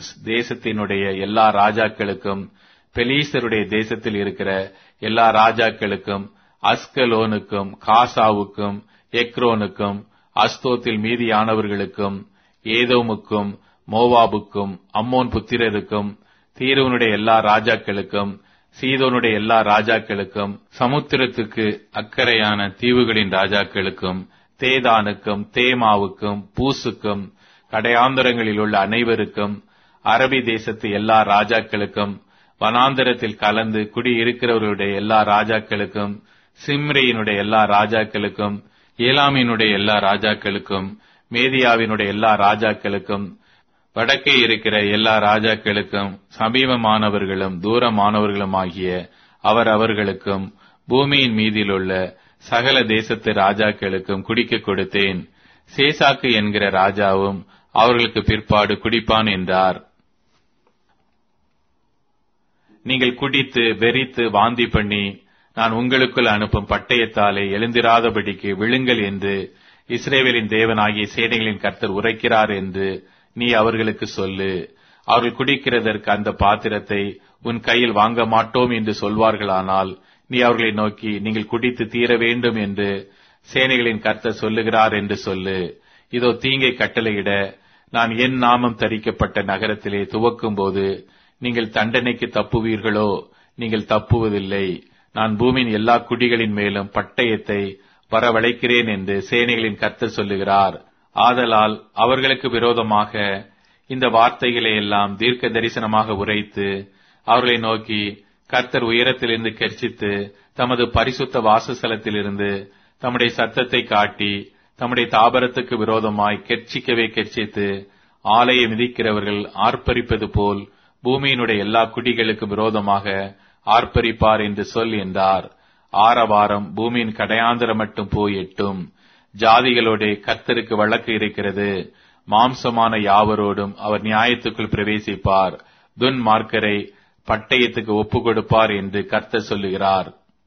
oops தேசத்தினுடைய எல்லா ராஜாக்களுக்கும் பெலீசருடைய தேசத்தில் இருக்கிற எல்லா ராஜாக்களுக்கும் அஸ்கலோனுக்கும் காசாவுக்கும் எக்ரோனுக்கும் அஸ்தோத்தில் மீதியானவர்களுக்கும் ஏதோமுக்கும் மோவாபுக்கும் அம்மோன் புத்திரருக்கும் தீருவனுடைய எல்லா ராஜாக்களுக்கும் சீதோனுடைய எல்லா ராஜாக்களுக்கும் சமுத்திரத்துக்கு அக்கறையான தீவுகளின் ராஜாக்களுக்கும் தேதானுக்கும் தேமாவுக்கும் பூசுக்கும் கடையாந்தரங்களில் உள்ள அனைவருக்கும் அரபி தேசத்து எல்லா ராஜாக்களுக்கும் வனாந்தரத்தில் கலந்து குடியிருக்கிறவர்களுடைய எல்லா ராஜாக்களுக்கும் சிம்ரியினுடைய எல்லா ராஜாக்களுக்கும் ஏலாமினுடைய எல்லா ராஜாக்களுக்கும் மேதியாவினுடைய எல்லா ராஜாக்களுக்கும் வடக்கே இருக்கிற எல்லா ராஜாக்களுக்கும் சமீபமானவர்களும் தூரமானவர்களும் ஆகிய அவர் அவர்களுக்கும் பூமியின் மீதிலுள்ள சகல தேசத்து ராஜாக்களுக்கும் குடிக்க கொடுத்தேன் சேசாக்கு என்கிற ராஜாவும் அவர்களுக்கு பிற்பாடு குடிப்பான் என்றார் நீங்கள் குடித்து வெறித்து வாந்தி பண்ணி நான் உங்களுக்குள் அனுப்பும் பட்டயத்தாலே எழுந்திராதபடிக்கு விழுங்கள் என்று இஸ்ரேவேலின் தேவனாகிய சேனைகளின் கர்த்தர் உரைக்கிறார் என்று நீ அவர்களுக்கு சொல்லு அவர்கள் குடிக்கிறதற்கு அந்த பாத்திரத்தை உன் கையில் வாங்க மாட்டோம் என்று சொல்வார்களானால் நீ அவர்களை நோக்கி நீங்கள் குடித்து தீர வேண்டும் என்று சேனைகளின் கர்த்தர் சொல்லுகிறார் என்று சொல்லு இதோ தீங்கை கட்டளையிட நான் என் நாமம் தரிக்கப்பட்ட நகரத்திலே துவக்கும் போது நீங்கள் தண்டனைக்கு தப்புவீர்களோ நீங்கள் தப்புவதில்லை நான் பூமியின் எல்லா குடிகளின் மேலும் பட்டயத்தை வரவழைக்கிறேன் என்று சேனைகளின் கர்த்தர் சொல்லுகிறார் ஆதலால் அவர்களுக்கு விரோதமாக இந்த வார்த்தைகளை எல்லாம் தீர்க்க தரிசனமாக உரைத்து அவர்களை நோக்கி கர்த்தர் உயரத்திலிருந்து கெர்ச்சித்து தமது பரிசுத்த வாசஸ்தலத்திலிருந்து தம்முடைய சத்தத்தை காட்டி தம்முடைய தாபரத்துக்கு விரோதமாய் கெர்ச்சிக்கவே கெர்ச்சித்து ஆலையை மிதிக்கிறவர்கள் ஆர்ப்பரிப்பது போல் பூமியினுடைய எல்லா குடிகளுக்கு விரோதமாக ஆர்ப்பரிப்பார் என்று சொல் என்றார் ஆரவாரம் பூமியின் கடையாந்திரம் மட்டும் போய் எட்டும் ஜாதிகளோட கர்த்தருக்கு வழக்கு இருக்கிறது மாம்சமான யாவரோடும் அவர் நியாயத்துக்குள் பிரவேசிப்பார் துன் மார்க்கரை பட்டயத்துக்கு ஒப்பு கொடுப்பார் என்று கர்த்தர் சொல்லுகிறார்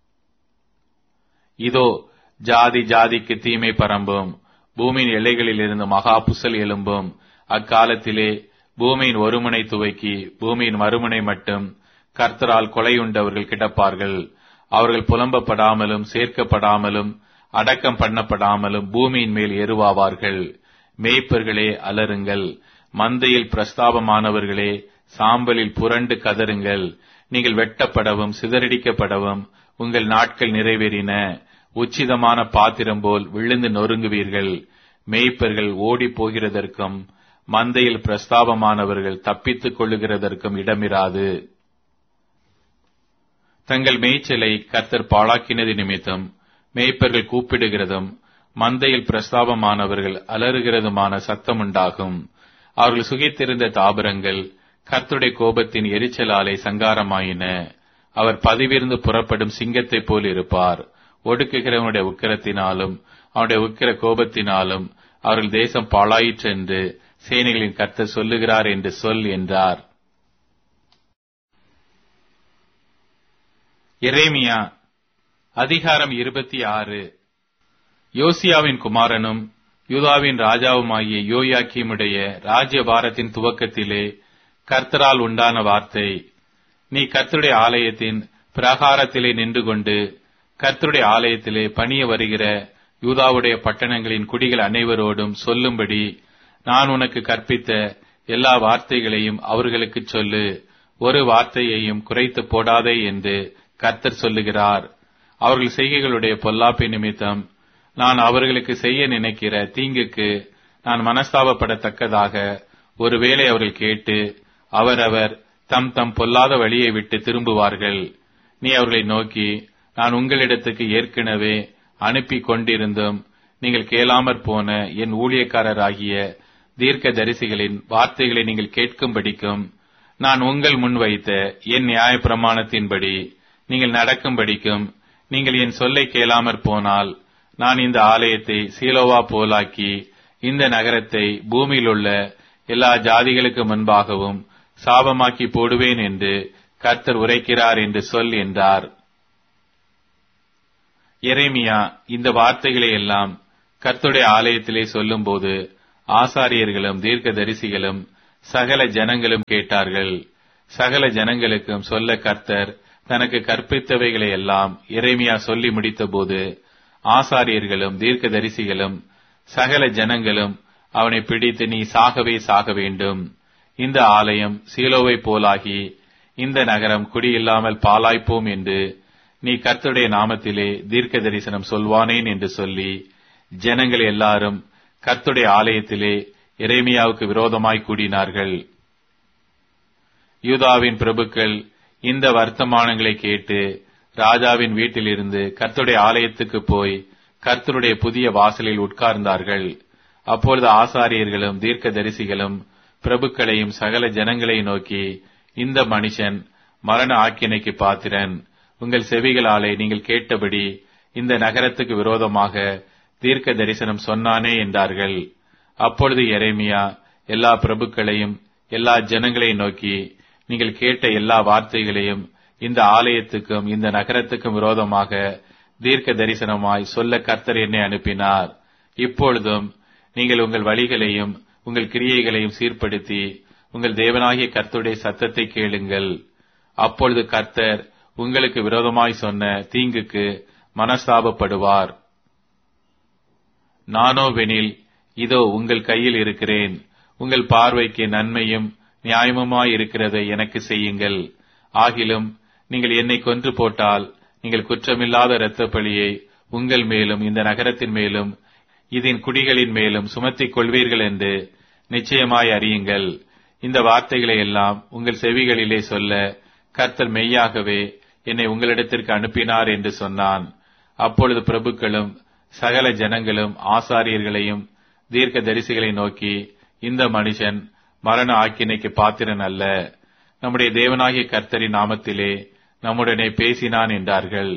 இதோ ஜாதி ஜாதிக்கு தீமை பரம்பும் பூமியின் எல்லைகளில் இருந்து மகா புசல் எழும்பும் அக்காலத்திலே பூமியின் ஒருமுனை துவக்கி பூமியின் மறுமுனை மட்டும் கர்த்தரால் கொலையுண்டவர்கள் கிடப்பார்கள் அவர்கள் புலம்பப்படாமலும் சேர்க்கப்படாமலும் அடக்கம் பண்ணப்படாமலும் பூமியின் மேல் எருவாவார்கள் மேய்ப்பர்களே அலருங்கள் மந்தையில் பிரஸ்தாபமானவர்களே சாம்பலில் புரண்டு கதருங்கள் நீங்கள் வெட்டப்படவும் சிதறடிக்கப்படவும் உங்கள் நாட்கள் நிறைவேறின உச்சிதமான பாத்திரம் போல் விழுந்து நொறுங்குவீர்கள் மேய்ப்பர்கள் ஓடிப் போகிறதற்கும் மந்தையில் பிரஸ்தாபமானவர்கள் தப்பித்துக் கொள்ளுகிறதற்கும் இடமிராது தங்கள் மேய்ச்சலை கர்த்தர் பாழாக்கினது நிமித்தம் மேய்ப்பர்கள் கூப்பிடுகிறதும் மந்தையில் பிரஸ்தாபமானவர்கள் அலறுகிறதுமான சத்தமுண்டாகும் அவர்கள் சுகித்திருந்த தாபரங்கள் கர்த்துடைய கோபத்தின் எரிச்சலாலே சங்காரமாயின அவர் பதிவிருந்து புறப்படும் சிங்கத்தைப் போல் இருப்பார் ஒடுக்குகிறவனுடைய உக்கிரத்தினாலும் அவனுடைய உக்கிர கோபத்தினாலும் அவர்கள் தேசம் பாழாயிற்று என்று சேனைகளின் கர்த்தர் சொல்லுகிறார் என்று சொல் என்றார் எரேமியா அதிகாரம் இருபத்தி ஆறு யோசியாவின் குமாரனும் யூதாவின் ராஜாவுமாகிய யோயாக்கியமுடைய ராஜ்யபாரத்தின் துவக்கத்திலே கர்த்தரால் உண்டான வார்த்தை நீ கர்த்தருடைய ஆலயத்தின் பிரகாரத்திலே நின்று கொண்டு கர்த்தருடைய ஆலயத்திலே பணிய வருகிற யூதாவுடைய பட்டணங்களின் குடிகள் அனைவரோடும் சொல்லும்படி நான் உனக்கு கற்பித்த எல்லா வார்த்தைகளையும் அவர்களுக்கு சொல்லு ஒரு வார்த்தையையும் குறைத்து போடாதே என்று கர்த்தர் சொல்லுகிறார் அவர்கள் செய்கைகளுடைய பொல்லாப்பை நிமித்தம் நான் அவர்களுக்கு செய்ய நினைக்கிற தீங்குக்கு நான் மனஸ்தாபப்படத்தக்கதாக ஒருவேளை அவர்கள் கேட்டு அவரவர் தம் தம் பொல்லாத வழியை விட்டு திரும்புவார்கள் நீ அவர்களை நோக்கி நான் உங்களிடத்துக்கு ஏற்கனவே அனுப்பி கொண்டிருந்தும் நீங்கள் கேளாமற் போன என் ஊழியக்காரராகிய தீர்க்க தரிசிகளின் வார்த்தைகளை நீங்கள் கேட்கும்படிக்கும் நான் உங்கள் முன் வைத்த என் நியாய பிரமாணத்தின்படி நீங்கள் நடக்கும்படிக்கும் நீங்கள் என் சொல்லை கேளாமற் போனால் நான் இந்த ஆலயத்தை சீலோவா போலாக்கி இந்த நகரத்தை பூமியில் உள்ள எல்லா ஜாதிகளுக்கு முன்பாகவும் சாபமாக்கி போடுவேன் என்று கர்த்தர் உரைக்கிறார் என்று சொல் என்றார் எரேமியா இந்த வார்த்தைகளை எல்லாம் கர்த்தருடைய ஆலயத்திலே சொல்லும்போது ஆசாரியர்களும் தீர்க்க தரிசிகளும் சகல ஜனங்களும் கேட்டார்கள் சகல ஜனங்களுக்கும் சொல்ல கர்த்தர் தனக்கு கற்பித்தவைகளை எல்லாம் எரேமியா சொல்லி முடித்தபோது ஆசாரியர்களும் தீர்க்கதரிசிகளும் சகல ஜனங்களும் அவனை பிடித்து நீ சாகவே சாக வேண்டும் இந்த ஆலயம் சீலோவை போலாகி இந்த நகரம் குடியில்லாமல் பாலாய்ப்போம் என்று நீ கர்த்தருடைய நாமத்திலே தீர்க்க தரிசனம் சொல்வானேன் என்று சொல்லி ஜனங்கள் எல்லாரும் கர்த்தருடைய ஆலயத்திலே எரேமியாவுக்கு விரோதமாய் கூடினார்கள் யூதாவின் பிரபுக்கள் இந்த வர்த்தமானங்களை கேட்டு ராஜாவின் வீட்டிலிருந்து கர்த்தருடைய ஆலயத்துக்கு போய் கர்த்தருடைய புதிய வாசலில் உட்கார்ந்தார்கள் அப்பொழுது ஆசாரியர்களும் தீர்க்க தரிசிகளும் பிரபுக்களையும் சகல ஜனங்களை நோக்கி இந்த மனுஷன் மரண ஆக்கினைக்கு பாத்திரன் உங்கள் செவிகளாலே நீங்கள் கேட்டபடி இந்த நகரத்துக்கு விரோதமாக தீர்க்க தரிசனம் சொன்னானே என்றார்கள் அப்பொழுது எரேமியா எல்லா பிரபுக்களையும் எல்லா ஜனங்களையும் நோக்கி நீங்கள் கேட்ட எல்லா வார்த்தைகளையும் இந்த ஆலயத்துக்கும் இந்த நகரத்துக்கும் விரோதமாக தீர்க்க தரிசனமாய் சொல்ல கர்த்தர் என்னை அனுப்பினார் இப்பொழுதும் நீங்கள் உங்கள் வழிகளையும் உங்கள் கிரியைகளையும் சீர்படுத்தி உங்கள் தேவனாகிய கர்த்தருடைய சத்தத்தை கேளுங்கள் அப்பொழுது கர்த்தர் உங்களுக்கு விரோதமாய் சொன்ன தீங்குக்கு மனஸ்தாபப்படுவார் நானோவெனில் இதோ உங்கள் கையில் இருக்கிறேன் உங்கள் பார்வைக்கு நன்மையும் நியாயமுமாய் இருக்கிறதை எனக்கு செய்யுங்கள் ஆகிலும் நீங்கள் என்னை கொன்று போட்டால் நீங்கள் குற்றமில்லாத இரத்த பழியை உங்கள் மேலும் இந்த நகரத்தின் மேலும் இதன் குடிகளின் மேலும் சுமத்திக் கொள்வீர்கள் என்று நிச்சயமாய் அறியுங்கள் இந்த வார்த்தைகளை எல்லாம் உங்கள் செவிகளிலே சொல்ல கர்த்தர் மெய்யாகவே என்னை உங்களிடத்திற்கு அனுப்பினார் என்று சொன்னான் அப்பொழுது பிரபுக்களும் சகல ஜனங்களும் ஆசாரியர்களையும் தீர்க்க தரிசிகளை நோக்கி இந்த மனுஷன் மரண ஆக்கினைக்கு பாத்திரன் அல்ல நம்முடைய தேவனாகிய கர்த்தரின் நாமத்திலே நம்முடனே பேசினான் என்றார்கள்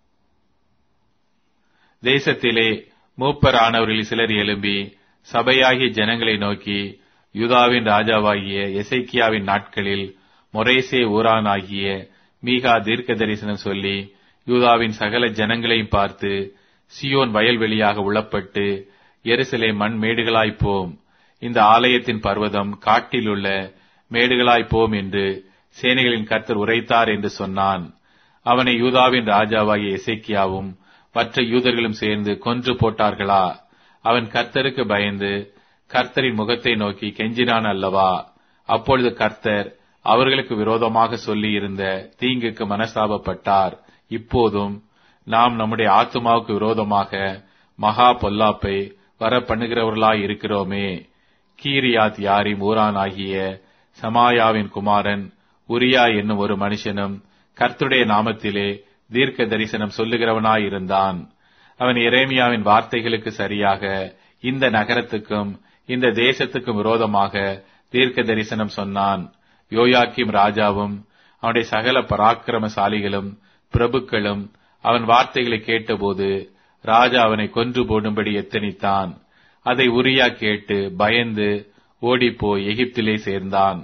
தேசத்திலே மூப்பரானவர்களில் சிலர் எழும்பி சபையாகிய ஜனங்களை நோக்கி யூதாவின் ராஜாவாகிய எசைக்கியாவின் நாட்களில் மொரேசே ஊரானாகிய மீகா தீர்க்க தரிசனம் சொல்லி யூதாவின் சகல ஜனங்களையும் பார்த்து சியோன் வயல்வெளியாக உளப்பட்டு எருசலே மண் மேடுகளாய்ப்போம் இந்த ஆலயத்தின் பர்வதம் காட்டிலுள்ள மேடுகளாய்ப்போம் என்று சேனைகளின் கர்த்தர் உரைத்தார் என்று சொன்னான் அவனை யூதாவின் ராஜாவாகிய எசேக்கியாவும் மற்ற யூதர்களும் சேர்ந்து கொன்று போட்டார்களா அவன் கர்த்தருக்கு பயந்து கர்த்தரின் முகத்தை நோக்கி கெஞ்சினான் அல்லவா அப்பொழுது கர்த்தர் அவர்களுக்கு விரோதமாக சொல்லி இருந்த தீங்குக்கு மனஸ்தாபப்பட்டார் இப்போதும் நாம் நம்முடைய ஆத்மாவுக்கு விரோதமாக மகா பொல்லாப்பை வர பண்ணுகிறவர்களாய் இருக்கிறோமே கீரியாத் யாரிம் ஊரானாகிய சமாயாவின் குமாரன் உரியா என்னும் ஒரு மனுஷனும் கர்த்துடைய நாமத்திலே தீர்க்க தரிசனம் சொல்லுகிறவனாயிருந்தான் அவன் எரேமியாவின் வார்த்தைகளுக்கு சரியாக இந்த நகரத்துக்கும் இந்த தேசத்துக்கும் விரோதமாக தீர்க்க தரிசனம் சொன்னான் யோயாக்கிம் ராஜாவும் அவனுடைய சகல பராக்கிரமசாலிகளும் பிரபுக்களும் அவன் வார்த்தைகளை கேட்டபோது ராஜா அவனை கொன்று போடும்படி எத்தனித்தான் அதை உரியா கேட்டு பயந்து ஓடிப்போய் எகிப்திலே சேர்ந்தான்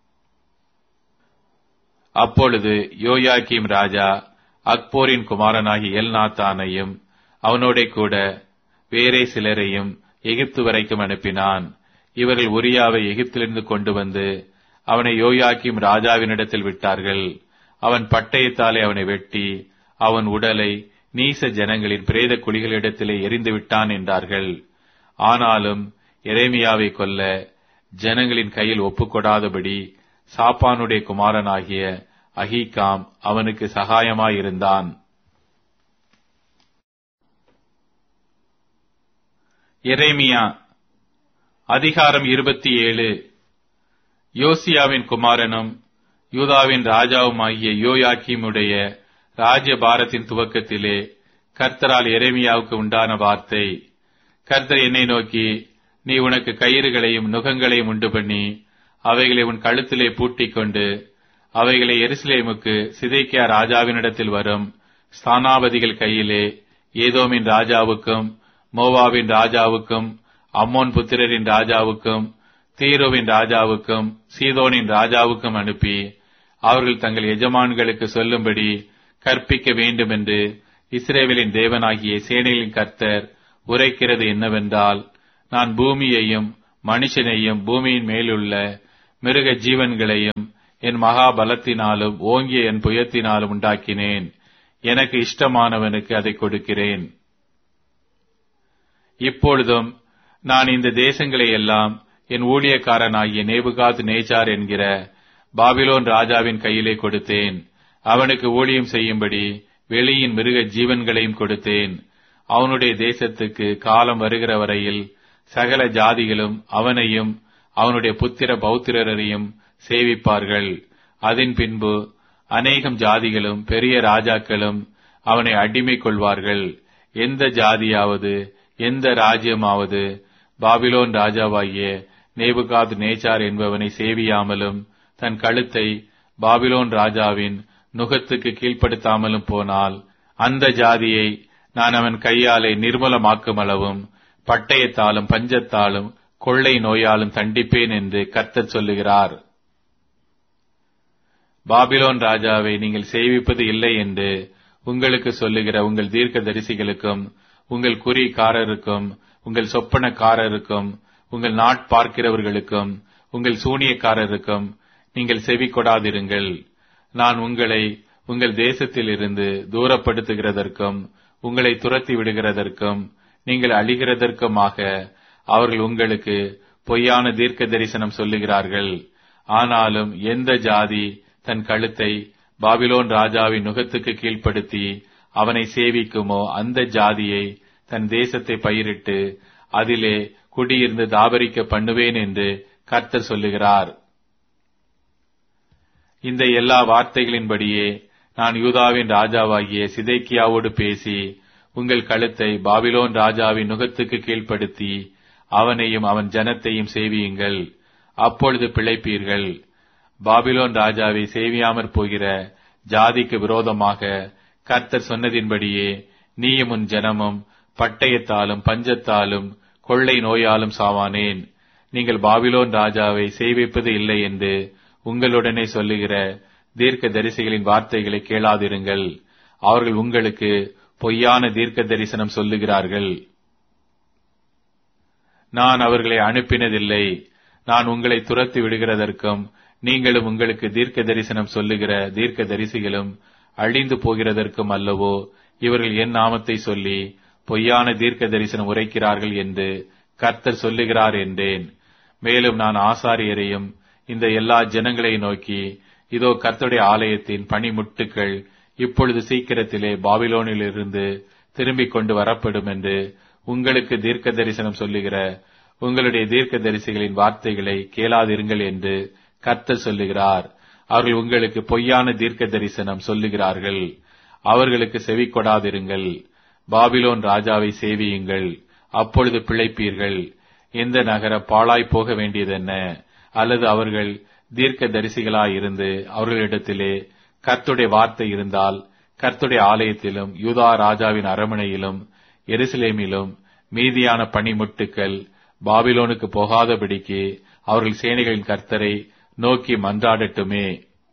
அப்பொழுது யோயாக்கிம் ராஜா அக்போரின் குமாரனாகி எல்நாத்தானையும் அவனோட கூட வேறே சிலரையும் எகிப்து வரைக்கும் அனுப்பினான் இவர்கள் உரியாவை எகிப்திலிருந்து கொண்டு வந்து அவனை யோயாக்கிம் ராஜாவினிடத்தில் விட்டார்கள் அவன் பட்டயத்தாலே அவனை வெட்டி அவன் உடலை நீச ஜனங்களின் பிரேத குழிகளிடத்திலே எரிந்து விட்டான் என்றார்கள் ஆனாலும் எரேமியாவை கொல்ல ஜனங்களின் கையில் ஒப்புக்கொடாதபடி சாப்பானுடைய குமாரனாகிய அஹீகாம் அவனுக்கு சகாயமாயிருந்தான் எரேமியா அதிகாரம் இருபத்தி ஏழு யோசியாவின் குமாரனும் யூதாவின் ராஜாவுமாகிய யோயாக்கிமுடைய ராஜ்யபாரத்தின் துவக்கத்திலே கர்த்தரால் எரேமியாவுக்கு உண்டான வார்த்தை கர்த்தர் என்னை நோக்கி நீ உனக்கு கயிறுகளையும் நுகங்களையும் உண்டு பண்ணி அவைகளை உன் கழுத்திலே பூட்டிக் கொண்டு அவைகளை எருசலேமுக்கு சிதைக்கியா ராஜாவினிடத்தில் வரும் ஸ்தானாபதிகள் கையிலே ஏதோமின் ராஜாவுக்கும் மோவாவின் ராஜாவுக்கும் அம்மோன் புத்திரரின் ராஜாவுக்கும் தீரோவின் ராஜாவுக்கும் சீதோனின் ராஜாவுக்கும் அனுப்பி அவர்கள் தங்கள் எஜமான்களுக்கு சொல்லும்படி கற்பிக்க வேண்டும் என்று இஸ்ரேவேலின் தேவனாகிய சேனைகளின் கர்த்தர் உரைக்கிறது என்னவென்றால் நான் பூமியையும் மனுஷனையும் பூமியின் மேலுள்ள மிருக ஜீவன்களையும் என் மகா பலத்தினாலும் ஓங்கிய என் புயத்தினாலும் உண்டாக்கினேன் எனக்கு இஷ்டமானவனுக்கு அதை கொடுக்கிறேன் இப்பொழுதும் நான் இந்த தேசங்களை எல்லாம் என் ஊழியக்காரனாகிய நேபுகாத் நேச்சார் என்கிற பாபிலோன் ராஜாவின் கையிலே கொடுத்தேன் அவனுக்கு ஊழியம் செய்யும்படி வெளியின் மிருக ஜீவன்களையும் கொடுத்தேன் அவனுடைய தேசத்துக்கு காலம் வருகிற வரையில் சகல ஜாதிகளும் அவனையும் அவனுடைய புத்திர பௌத்திரரையும் சேவிப்பார்கள் அதன் பின்பு அநேகம் ஜாதிகளும் பெரிய ராஜாக்களும் அவனை அடிமை கொள்வார்கள் எந்த ஜாதியாவது எந்த ராஜ்யமாவது பாபிலோன் ராஜாவாகிய நேபுகாத் நேச்சார் என்பவனை சேவியாமலும் தன் கழுத்தை பாபிலோன் ராஜாவின் நுகத்துக்கு கீழ்ப்படுத்தாமலும் போனால் அந்த ஜாதியை நான் அவன் கையாலே நிர்மூலமாக்கும் அளவும் பட்டயத்தாலும் பஞ்சத்தாலும் கொள்ளை நோயாலும் தண்டிப்பேன் என்று கர்த்தர் சொல்லுகிறார் பாபிலோன் ராஜாவை நீங்கள் சேவிப்பது இல்லை என்று உங்களுக்கு சொல்லுகிற உங்கள் தீர்க்க தரிசிகளுக்கும் உங்கள் குறிக்காரருக்கும் உங்கள் சொப்பனக்காரருக்கும் உங்கள் நாட் பார்க்கிறவர்களுக்கும் உங்கள் சூனியக்காரருக்கும் நீங்கள் செவி கொடாதிருங்கள் நான் உங்களை உங்கள் தேசத்திலிருந்து தூரப்படுத்துகிறதற்கும் உங்களை துரத்தி விடுகிறதற்கும் நீங்கள் அழிகிறதற்குமாக அவர்கள் உங்களுக்கு பொய்யான தீர்க்க தரிசனம் சொல்லுகிறார்கள் ஆனாலும் எந்த ஜாதி தன் கழுத்தை பாபிலோன் ராஜாவின் நுகத்துக்கு கீழ்ப்படுத்தி அவனை சேவிக்குமோ அந்த ஜாதியை தன் தேசத்தை பயிரிட்டு அதிலே குடியிருந்து தாபரிக்க பண்ணுவேன் என்று கர்த்தர் சொல்லுகிறார் இந்த எல்லா வார்த்தைகளின்படியே நான் யூதாவின் ராஜாவாகிய சிதைக்கியாவோடு பேசி உங்கள் கழுத்தை பாபிலோன் ராஜாவின் நுகத்துக்கு கீழ்ப்படுத்தி அவனையும் அவன் ஜனத்தையும் சேவியுங்கள் அப்பொழுது பிழைப்பீர்கள் பாபிலோன் ராஜாவை சேவியாமற் போகிற ஜாதிக்கு விரோதமாக கர்த்தர் சொன்னதின்படியே நீயும் உன் ஜனமும் பட்டயத்தாலும் பஞ்சத்தாலும் கொள்ளை நோயாலும் சாவானேன் நீங்கள் பாபிலோன் ராஜாவை சேவிப்பது இல்லை என்று உங்களுடனே சொல்லுகிற தீர்க்க தரிசிகளின் வார்த்தைகளை கேளாதிருங்கள் அவர்கள் உங்களுக்கு பொய்யான தீர்க்க தரிசனம் சொல்லுகிறார்கள் நான் அவர்களை அனுப்பினதில்லை நான் உங்களை துரத்தி விடுகிறதற்கும் நீங்களும் உங்களுக்கு தீர்க்க தரிசனம் சொல்லுகிற தீர்க்க தரிசிகளும் அழிந்து போகிறதற்கும் அல்லவோ இவர்கள் என் நாமத்தை சொல்லி பொய்யான தீர்க்க தரிசனம் உரைக்கிறார்கள் என்று கர்த்தர் சொல்லுகிறார் என்றேன் மேலும் நான் ஆசாரியரையும் இந்த எல்லா ஜனங்களை நோக்கி இதோ கர்த்தருடைய ஆலயத்தின் பனிமுட்டுக்கள் இப்பொழுது சீக்கிரத்திலே பாபிலோனிலிருந்து திரும்பிக் கொண்டு வரப்படும் என்று உங்களுக்கு தீர்க்க தரிசனம் சொல்லுகிற உங்களுடைய தீர்க்க தரிசிகளின் வார்த்தைகளை கேளாதிருங்கள் என்று கர்த்தர் சொல்லுகிறார் அவர்கள் உங்களுக்கு பொய்யான தீர்க்க தரிசனம் சொல்லுகிறார்கள் அவர்களுக்கு செவி கொடாதிருங்கள் பாபிலோன் ராஜாவை சேவியுங்கள் அப்பொழுது பிழைப்பீர்கள் எந்த நகர பாழாய் போக வேண்டியதென்ன அல்லது அவர்கள் தீர்க்க தரிசிகளாயிருந்து அவர்களிடத்திலே கர்த்துடைய வார்த்தை இருந்தால் கர்த்துடைய ஆலயத்திலும் யூதா ராஜாவின் அரமனையிலும் எருசலேமிலும் மீதியான பனிமுட்டுக்கள் பாபிலோனுக்கு போகாதபடிக்கு அவர்கள் சேனைகளின் கர்த்தரை நோக்கி மன்றாடட்டுமே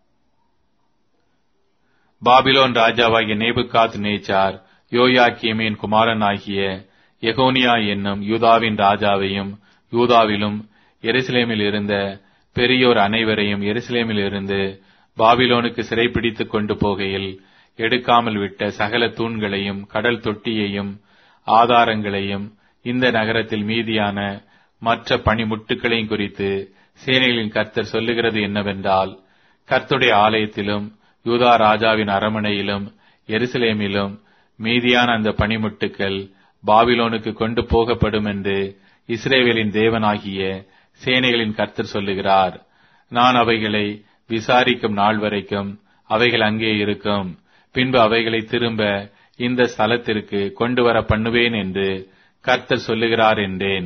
பாபிலோன் ராஜாவாகிய நேபுகாத் நேச்சார் யோயாக்கியமின் குமாரனாகிய எகோனியா என்னும் யூதாவின் ராஜாவையும் யூதாவிலும் எருசலேமில் இருந்த பெரியோர் அனைவரையும் எருசலேமில் இருந்து பாபிலோனுக்கு சிறைப்பிடித்துக் கொண்டு போகையில் எடுக்காமல் விட்ட சகல தூண்களையும் கடல் தொட்டியையும் ஆதாரங்களையும் இந்த நகரத்தில் மீதியான மற்ற பணிமுட்டுகளையும் குறித்து சேனைகளின் கர்த்தர் சொல்லுகிறது என்னவென்றால் கர்த்துடைய ஆலயத்திலும் யூதா ராஜாவின் அரமனையிலும் எருசலேமிலும் மீதியான அந்த பணிமுட்டுக்கள் பாபிலோனுக்கு கொண்டு போகப்படும் என்று இஸ்ரேவேலின் தேவனாகிய சேனைகளின் கர்த்தர் சொல்லுகிறார் நான் அவைகளை விசாரிக்கும் நாள் வரைக்கும் அவைகள் அங்கே இருக்கும் பின்பு அவைகளை திரும்ப இந்த ஸ்தலத்திற்கு கொண்டு வர பண்ணுவேன் என்று கர்த்தர் சொல்லுகிறார் என்றேன்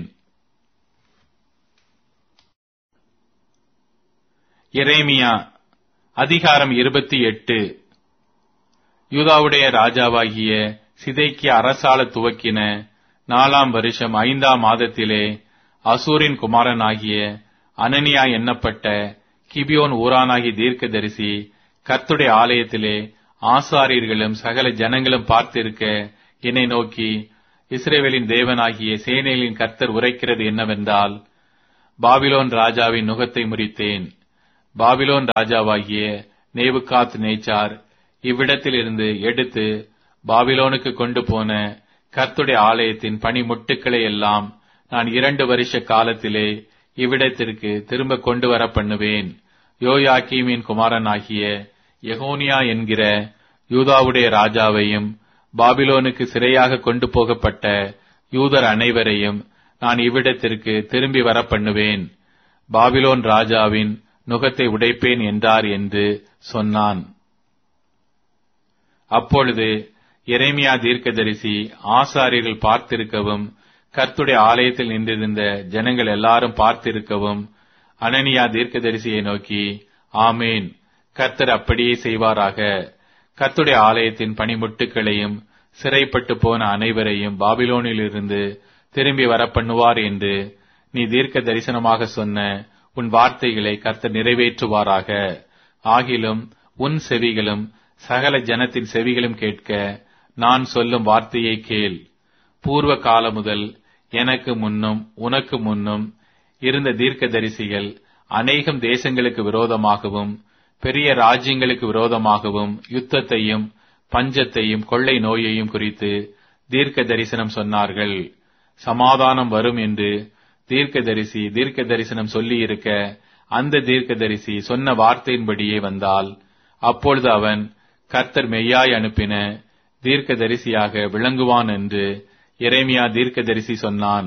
எரேமியா அதிகாரம் இருபத்தி எட்டு யூதாவுடைய ராஜாவாகிய சிதைக்கிய அரசால துவக்கின நாலாம் வருஷம் ஐந்தாம் மாதத்திலே அசூரின் குமாரனாகிய அனனியா எண்ணப்பட்ட கிபியோன் ஊரானாகி தீர்க்கதரிசி கர்த்துடைய ஆலயத்திலே ஆசாரியர்களும் சகல ஜனங்களும் பார்த்திருக்க என்னை நோக்கி இஸ்ரேவேலின் தேவனாகிய சேனைகளின் கர்த்தர் உரைக்கிறது என்னவென்றால் பாபிலோன் ராஜாவின் நுகத்தை முறித்தேன் பாபிலோன் ராஜாவாகிய நேபுகாத் நேச்சார் இவ்விடத்திலிருந்து எடுத்து பாபிலோனுக்கு கொண்டு போன கர்த்துடைய ஆலயத்தின் பணிமுட்டுக்களை எல்லாம் நான் இரண்டு வருஷ காலத்திலே இவ்விடத்திற்கு திரும்ப கொண்டு வர பண்ணுவேன் யோயாக்கீமின் குமாரனாகிய எகோனியா என்கிற யூதாவுடைய ராஜாவையும் பாபிலோனுக்கு சிறையாக கொண்டு போகப்பட்ட யூதர் அனைவரையும் நான் இவ்விடத்திற்கு திரும்பி வர பண்ணுவேன் பாபிலோன் ராஜாவின் நுகத்தை உடைப்பேன் என்றார் என்று சொன்னான் அப்பொழுது எரேமியா தீர்க்கதரிசி ஆசாரியர்கள் பார்த்திருக்கவும் கர்த்துடைய ஆலயத்தில் நின்றிருந்த ஜனங்கள் எல்லாரும் பார்த்திருக்கவும் அனனியா தீர்க்கதரிசியை நோக்கி ஆமேன் கர்த்தர் அப்படியே செய்வாராக கர்த்துடைய ஆலயத்தின் பணிமுட்டுகளையும் சிறைப்பட்டு போன அனைவரையும் பாபிலோனிலிருந்து திரும்பி வர பண்ணுவார் என்று நீ தீர்க்க தரிசனமாக சொன்ன உன் வார்த்தைகளை கர்த்தர் நிறைவேற்றுவாராக ஆகிலும் உன் செவிகளும் சகல ஜனத்தின் செவிகளும் கேட்க நான் சொல்லும் வார்த்தையை கேள் பூர்வ காலம் முதல் எனக்கு முன்னும் உனக்கு முன்னும் இருந்த தீர்க்கதரிசிகள் அநேகம் தேசங்களுக்கு விரோதமாகவும் பெரிய ராஜ்யங்களுக்கு விரோதமாகவும் யுத்தத்தையும் பஞ்சத்தையும் கொள்ளை நோயையும் குறித்து தீர்க்க தரிசனம் சொன்னார்கள் சமாதானம் வரும் என்று தீர்க்கதரிசி தீர்க்க தரிசனம் சொல்லியிருக்க அந்த தீர்க்கதரிசி சொன்ன வார்த்தையின்படியே வந்தால் அப்பொழுது அவன் கர்த்தர் மெய்யாய் அனுப்பின தீர்க்கதரிசியாக விளங்குவான் என்று எரேமியா தீர்க்கதரிசி சொன்னான்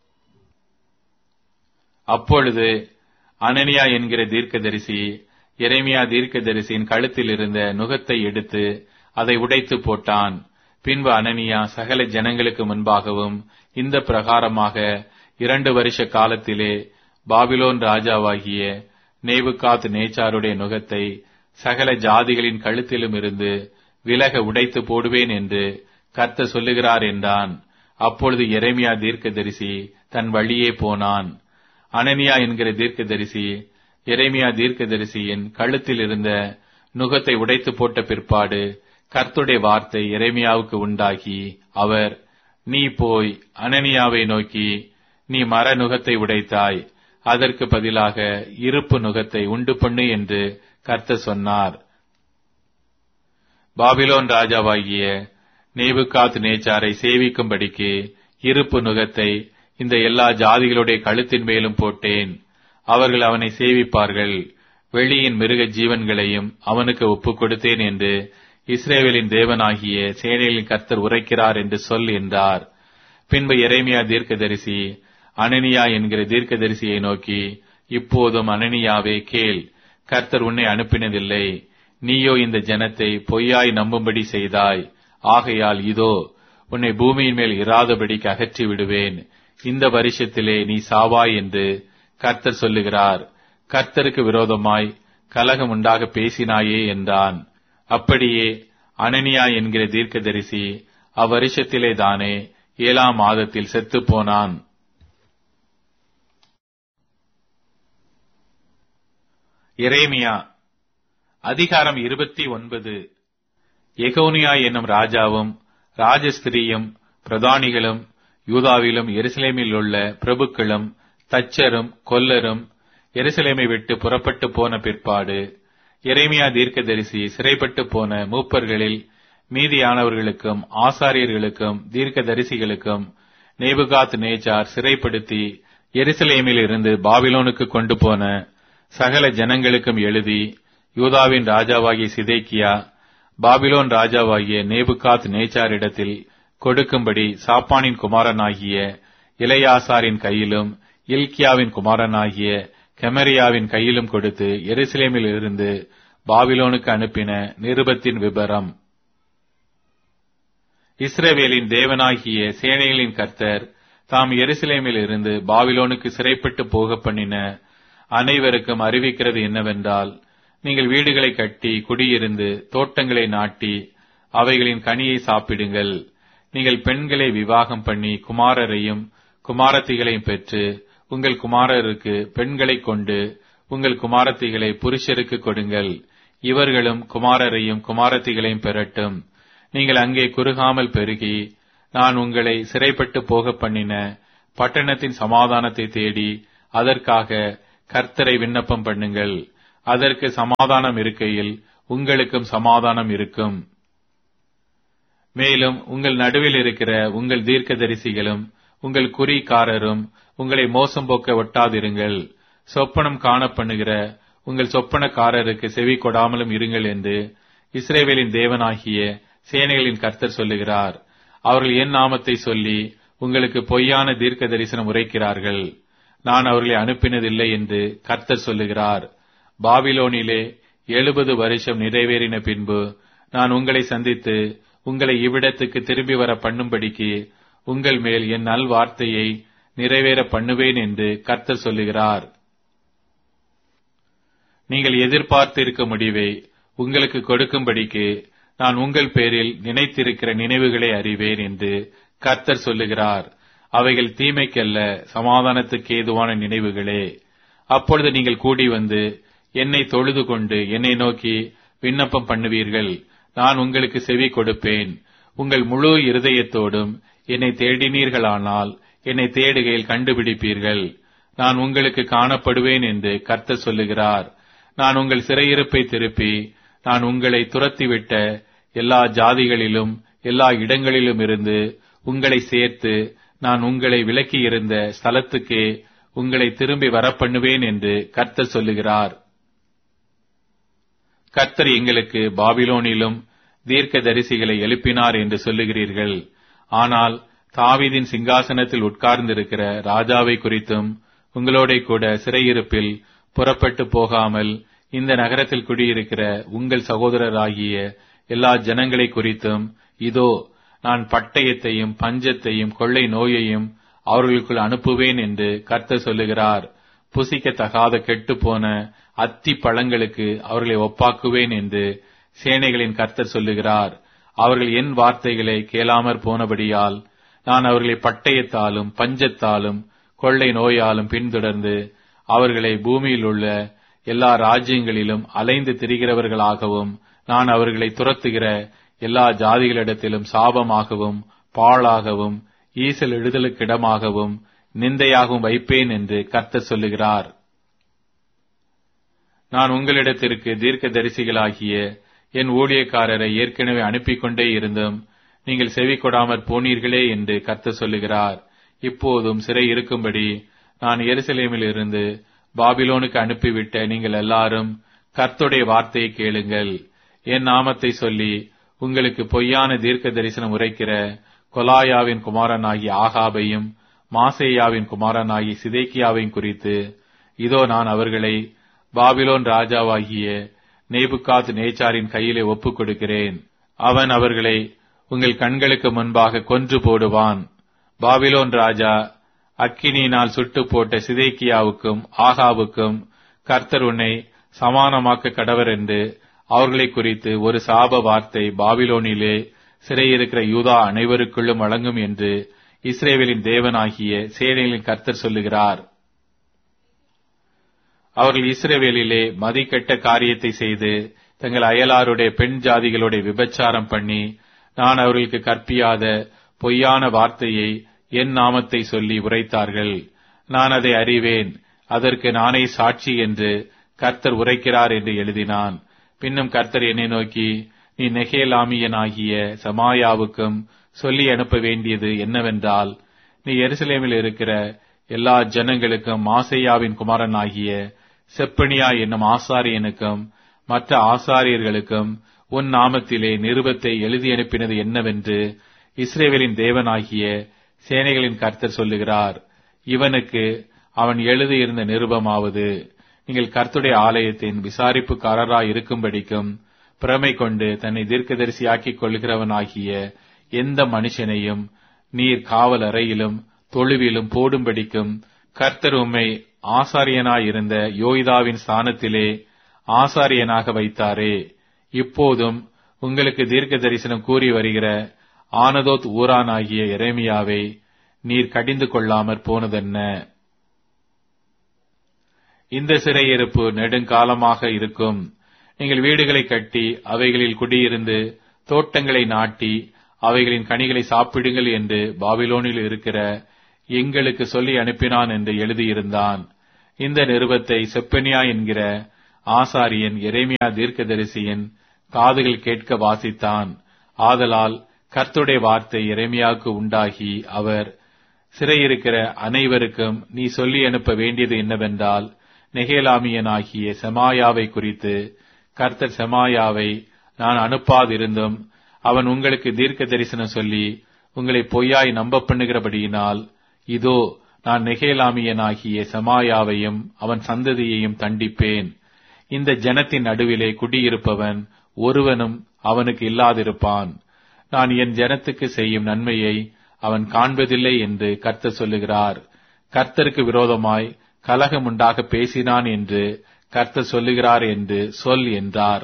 அப்பொழுது அனனியா என்கிற தீர்க்கதரிசி எரேமியா தீர்க்கதரிசியின் கழுத்தில் இருந்த நுகத்தை எடுத்து அதை உடைத்து போட்டான் பின்பு அனனியா சகல ஜனங்களுக்கு முன்பாகவும் இந்த பிரகாரமாக இரண்டு வருஷ காலத்திலே பாபிலோன் ராஜாவாகிய நேபுகாத் நேச்சாருடைய நுகத்தை சகல ஜாதிகளின் கழுத்திலும் இருந்து விலக உடைத்து போடுவேன் என்று கர்த்த சொல்லுகிறார் என்றான் அப்பொழுது எரேமியா தீர்க்கதரிசி தன் வழியே போனான் அனனியா என்கிற தீர்க்கதரிசி எரேமியா தீர்க்கதரிசியின் கழுத்தில் இருந்த நுகத்தை உடைத்து போட்ட பிற்பாடு கர்த்துடைய வார்த்தை எரேமியாவுக்கு உண்டாகி அவர் நீ போய் அனனியாவை நோக்கி நீ மர நுகத்தை உடைத்தாய் அதற்கு பதிலாக இருப்பு நுகத்தை உண்டு பண்ணு என்று கர்த்த சொன்னார் பாபிலோன் ராஜாவாகிய நேபுகாத் நேச்சாரை சேவிக்கும்படிக்கு இருப்பு நுகத்தை இந்த எல்லா ஜாதிகளுடைய கழுத்தின் மேலும் போட்டேன் அவர்கள் அவனை சேவிப்பார்கள் வெளியின் மிருக ஜீவன்களையும் அவனுக்கு ஒப்புக் கொடுத்தேன் என்று இஸ்ரேவேலின் தேவனாகிய சேனைகளின் கர்த்தர் உரைக்கிறார் என்று சொல் என்றார் பின்பு எரேமியா தீர்க்கதரிசி அனனியா என்கிற தீர்க்கதரிசியை நோக்கி இப்போதும் அனனியாவே கேள் கர்த்தர் உன்னை அனுப்பினதில்லை நீயோ இந்த ஜனத்தை பொய்யாய் நம்பும்படி செய்தாய் ஆகையால் இதோ உன்னை பூமியின் மேல் இராதபடிக்கு அகற்றி விடுவேன் இந்த வருஷத்திலே நீ சாவாய் என்று கர்த்தர் சொல்லுகிறார் கர்த்தருக்கு விரோதமாய் கலகம் உண்டாக பேசினாயே என்றான் அப்படியே அனனியா என்கிற தீர்க்கதரிசி அவ்வருஷத்திலே தானே ஏழாம் மாதத்தில் செத்துப் போனான் எரேமியா அதிகாரம் இருபத்தி ஒன்பது எகோனியா என்னும் ராஜாவும் ராஜஸ்திரியும் பிரதானிகளும் யூதாவிலும் எருசலேமில் உள்ள பிரபுக்களும் தச்சரும் கொல்லரும் எருசலேமை விட்டு புறப்பட்டு போன பிற்பாடு எரேமியா தீர்க்கதரிசி சிறைப்பட்டு போன மூப்பர்களில் மீதியானவர்களுக்கும் ஆசாரியர்களுக்கும் தீர்க்கதரிசிகளுக்கும் நேபுகாத் நேச்சார் சிறைப்படுத்தி எருசலேமில் இருந்து பாபிலோனுக்கு கொண்டு போன சகல ஜனங்களுக்கும் எழுதி யூதாவின் ராஜாவாகிய சிதேக்கியா பாபிலோன் ராஜாவாகிய நேபுகாத் நேச்சாரிடத்தில் கொடுக்கும்படி சாப்பானின் குமாரனாகிய இளையாசாரின் கையிலும் இல்கியாவின் குமாரனாகிய கெமரியாவின் கையிலும் கொடுத்து எருசலேமில் இருந்து பாபிலோனுக்கு அனுப்பின நிருபத்தின் விபரம் இஸ்ரவேலின் தேவனாகிய சேனைகளின் கர்த்தர் தாம் எருசலேமில் இருந்து பாபிலோனுக்கு சிறைப்பட்டு போக பண்ணின அனைவருக்கும் அறிவிக்கிறது என்னவென்றால் நீங்கள் வீடுகளை கட்டி குடியிருந்து தோட்டங்களை நாட்டி அவைகளின் கனியை சாப்பிடுங்கள் நீங்கள் பெண்களை விவாகம் பண்ணி குமாரரையும் குமாரத்திகளையும் பெற்று உங்கள் குமாரருக்கு பெண்களைக் கொண்டு உங்கள் குமாரத்திகளை புருஷருக்கு கொடுங்கள் இவர்களும் குமாரரையும் குமாரத்திகளையும் பெறட்டும் நீங்கள் அங்கே குறுகாமல் பெருகி நான் உங்களை சிறைப்பட்டு போக பண்ணின பட்டணத்தின் சமாதானத்தை தேடி அதற்காக கர்த்தரை விண்ணப்பம் பண்ணுங்கள் அதற்கு சமாதானம் இருக்கையில் உங்களுக்கும் சமாதானம் இருக்கும் மேலும் உங்கள் நடுவில் இருக்கிற உங்கள் தீர்க்கதரிசிகளும் உங்கள் குறிக்காரரும் உங்களை மோசம் போக்க ஒட்டாதிருங்கள் சொப்பனம் காண பண்ணுகிற உங்கள் சொப்பனக்காரருக்கு செவி கொடாமலும் இருங்கள் என்று இஸ்ரேவேலின் தேவனாகிய சேனைகளின் கர்த்தர் சொல்லுகிறார் அவர்கள் என் நாமத்தை சொல்லி உங்களுக்கு பொய்யான தீர்க்க தரிசனம் உரைக்கிறார்கள் நான் அவர்களை அனுப்பினதில்லை என்று கர்த்தர் சொல்லுகிறார் பாபிலோனிலே எழுபது வருஷம் நிறைவேறின பின்பு நான் உங்களை சந்தித்து உங்களை இவ்விடத்துக்கு திரும்பி வர பண்ணும்படிக்கு உங்கள் மேல் என் நல் வார்த்தையை நிறைவேற பண்ணுவேன் என்று கர்த்தர் சொல்லுகிறார் நீங்கள் எதிர்பார்த்து இருக்க முடிவை உங்களுக்கு கொடுக்கும்படிக்கு நான் உங்கள் பேரில் நினைத்திருக்கிற நினைவுகளை அறிவேன் என்று கர்த்தர் சொல்லுகிறார் அவைகள் தீமைக்கல்ல சமாதானத்துக்கு ஏதுவான நினைவுகளே அப்பொழுது நீங்கள் கூடி வந்து என்னை தொழுது கொண்டு என்னை நோக்கி விண்ணப்பம் பண்ணுவீர்கள் நான் உங்களுக்கு செவி கொடுப்பேன் உங்கள் முழு இருதயத்தோடும் என்னை தேடினீர்களானால் என்னை தேடுகையில் கண்டுபிடிப்பீர்கள் நான் உங்களுக்கு காணப்படுவேன் என்று கர்த்தர் சொல்லுகிறார் நான் உங்கள் சிறையிருப்பை திருப்பி நான் உங்களை துரத்திவிட்ட எல்லா ஜாதிகளிலும் எல்லா இடங்களிலும் இருந்து உங்களை சேர்த்து நான் உங்களை விலக்கி இருந்த ஸ்தலத்துக்கே உங்களை திரும்பி வரப்பண்ணுவேன் என்று கர்த்தர் சொல்லுகிறார் கர்த்தர் எங்களுக்கு பாபிலோனிலும் தீர்க்க தரிசிகளை எழுப்பினார் என்று சொல்லுகிறீர்கள் ஆனால் தாவீதின் சிங்காசனத்தில் உட்கார்ந்திருக்கிற ராஜாவை குறித்தும் உங்களோட கூட சிறையிருப்பில் புறப்பட்டு போகாமல் இந்த நகரத்தில் குடியிருக்கிற உங்கள் சகோதரராகிய எல்லா ஜனங்களை குறித்தும் இதோ நான் பட்டயத்தையும் பஞ்சத்தையும் கொள்ளை நோயையும் அவர்களுக்குள் அனுப்புவேன் என்று கர்த்தர் சொல்லுகிறார் புசிக்கத்தகாத கெட்டுப்போன அத்தி பழங்களுக்கு அவர்களை ஒப்பாக்குவேன் என்று சேனைகளின் கர்த்தர் சொல்லுகிறார் அவர்கள் என் வார்த்தைகளை கேளாமற் போனபடியால் நான் அவர்களை பட்டயத்தாலும் பஞ்சத்தாலும் கொள்ளை நோயாலும் பின்தொடர்ந்து அவர்களை பூமியில் உள்ள எல்லா ராஜ்யங்களிலும் அலைந்து திரிகிறவர்களாகவும் நான் அவர்களை துரத்துகிற எல்லா ஜாதிகளிடத்திலும் சாபமாகவும் பாழாகவும் ஈசல் எழுதலுக்கிடமாகவும் நிந்தையாகவும் வைப்பேன் என்று கர்த்தர் சொல்லுகிறார் நான் உங்களிடத்திற்கு தீர்க்க தரிசிகளாகிய என் ஊழியக்காரரை ஏற்கனவே அனுப்பிக் கொண்டே இருந்தும் நீங்கள் செவி கொடாமற் போனீர்களே என்று கர்த்தர் சொல்லுகிறார் இப்போதும் சிறை இருக்கும்படி நான் எருசலேமில் இருந்து பாபிலோனுக்கு அனுப்பிவிட்ட நீங்கள் எல்லாரும் கர்த்துடைய வார்த்தையை கேளுங்கள் என் நாமத்தை சொல்லி உங்களுக்கு பொய்யான தீர்க்க தரிசனம் உரைக்கிற கொலாயாவின் குமாரனாகிய ஆகாபையும் மாசேயாவின் குமாரனாகிய சிதேக்கியாவையும் குறித்து இதோ நான் அவர்களை பாபிலோன் ராஜாவாகிய நேபுகாத் நேச்சாரின் கையிலே ஒப்புக் கொடுக்கிறேன் அவன் அவர்களை உங்கள் கண்களுக்கு முன்பாக கொன்று போடுவான் பாபிலோன் ராஜா அக்கினியினால் சுட்டு போட்ட சிதேக்கியாவுக்கும் ஆகாவுக்கும் கர்த்தர் உன்னை சமானமாக்க கடவர் என்று அவர்களை குறித்து ஒரு சாப வார்த்தை பாபிலோனிலே சிறையிருக்கிற யூதா அனைவருக்குள்ளும் வழங்கும் என்று இஸ்ரேவேலின் தேவனாகிய சேனைகளின் கர்த்தர் சொல்லுகிறார் அவர்கள் இஸ்ரேவேலிலே மதிக்கெட்ட காரியத்தை செய்து தங்கள் அயலாருடைய பெண் ஜாதிகளுடைய விபச்சாரம் பண்ணி நான் அவர்களுக்கு கற்பியாத பொய்யான வார்த்தையை என் நாமத்தை சொல்லி உரைத்தார்கள் நான் அதை அறிவேன் அதற்கு நானே சாட்சி என்று கர்த்தர் உரைக்கிறார் என்று எழுதினான் பின்னும் கர்த்தர் என்னை நோக்கி நீ நெகேலாமியனாகிய சமாயாவுக்கும் சொல்லி அனுப்ப வேண்டியது என்னவென்றால் நீ எருசலேமில் இருக்கிற எல்லா ஜனங்களுக்கும் மாசையாவின் குமாரனாகிய செப்பனியா என்னும் ஆசாரியனுக்கும் மற்ற ஆசாரியர்களுக்கும் உன் நாமத்திலே நிருபத்தை எழுதி அனுப்பினது என்னவென்று இஸ்ரேவேலின் தேவனாகிய சேனைகளின் கர்த்தர் சொல்லுகிறார் இவனுக்கு அவன் எழுதியிருந்த நிருபமாவது நீங்கள் கர்த்துடைய ஆலயத்தின் விசாரிப்புக்காரராய் இருக்கும்படிக்கும் பிரமை கொண்டு தன்னை தீர்க்கதரிசியாக்கிக் கொள்கிறவனாகிய எந்த மனுஷனையும் நீர் காவல் அறையிலும் தொழுவிலும் போடும்படிக்கும் கர்த்தர் உம்மை ஆசாரியனாயிருந்த யோய்தாவின் ஸ்தானத்திலே ஆசாரியனாக வைத்தாரே இப்போதும் உங்களுக்கு தீர்க்க தரிசனம் கூறி வருகிற ஆனதோத் ஊரானாகிய எரேமியாவை நீர் கடிந்து கொள்ளாமற் போனதென்ன இந்த சிறையிருப்பு நெடுங்காலமாக இருக்கும் நீங்கள் வீடுகளை கட்டி அவைகளில் குடியிருந்து தோட்டங்களை நாட்டி அவைகளின் கனிகளை சாப்பிடுங்கள் என்று பாபிலோனில் இருக்கிற எங்களுக்கு சொல்லி அனுப்பினான் என்று எழுதியிருந்தான் இந்த நிருபத்தை செப்பனியா என்கிற ஆசாரியன் எரேமியா தீர்க்கதரிசியின் காதுகள் கேட்க வாசித்தான் ஆதலால் கர்த்துடைய வார்த்தை எரேமியாவுக்கு உண்டாகி அவர் சிறையிருக்கிற அனைவருக்கும் நீ சொல்லி அனுப்ப வேண்டியது என்னவென்றால் நெகேலாமியனாகிய செமாயாவை குறித்து கர்த்தர் செமாயாவை நான் அனுப்பாதிருந்தும் அவன் உங்களுக்கு தீர்க்க தரிசனம் சொல்லி உங்களை பொய்யாய் நம்ப பண்ணுகிறபடியினால் இதோ நான் நெகேலாமியனாகிய செமாயாவையும் அவன் சந்ததியையும் தண்டிப்பேன் இந்த ஜனத்தின் நடுவிலே குடியிருப்பவன் ஒருவனும் அவனுக்கு இல்லாதிருப்பான் நான் என் ஜனத்துக்கு செய்யும் நன்மையை அவன் காண்பதில்லை என்று கர்த்தர் சொல்லுகிறார் கர்த்தருக்கு விரோதமாய் கலகம் உண்டாக பேசினான் என்று கர்த்தர் சொல்லுகிறார் என்று சொல் என்றார்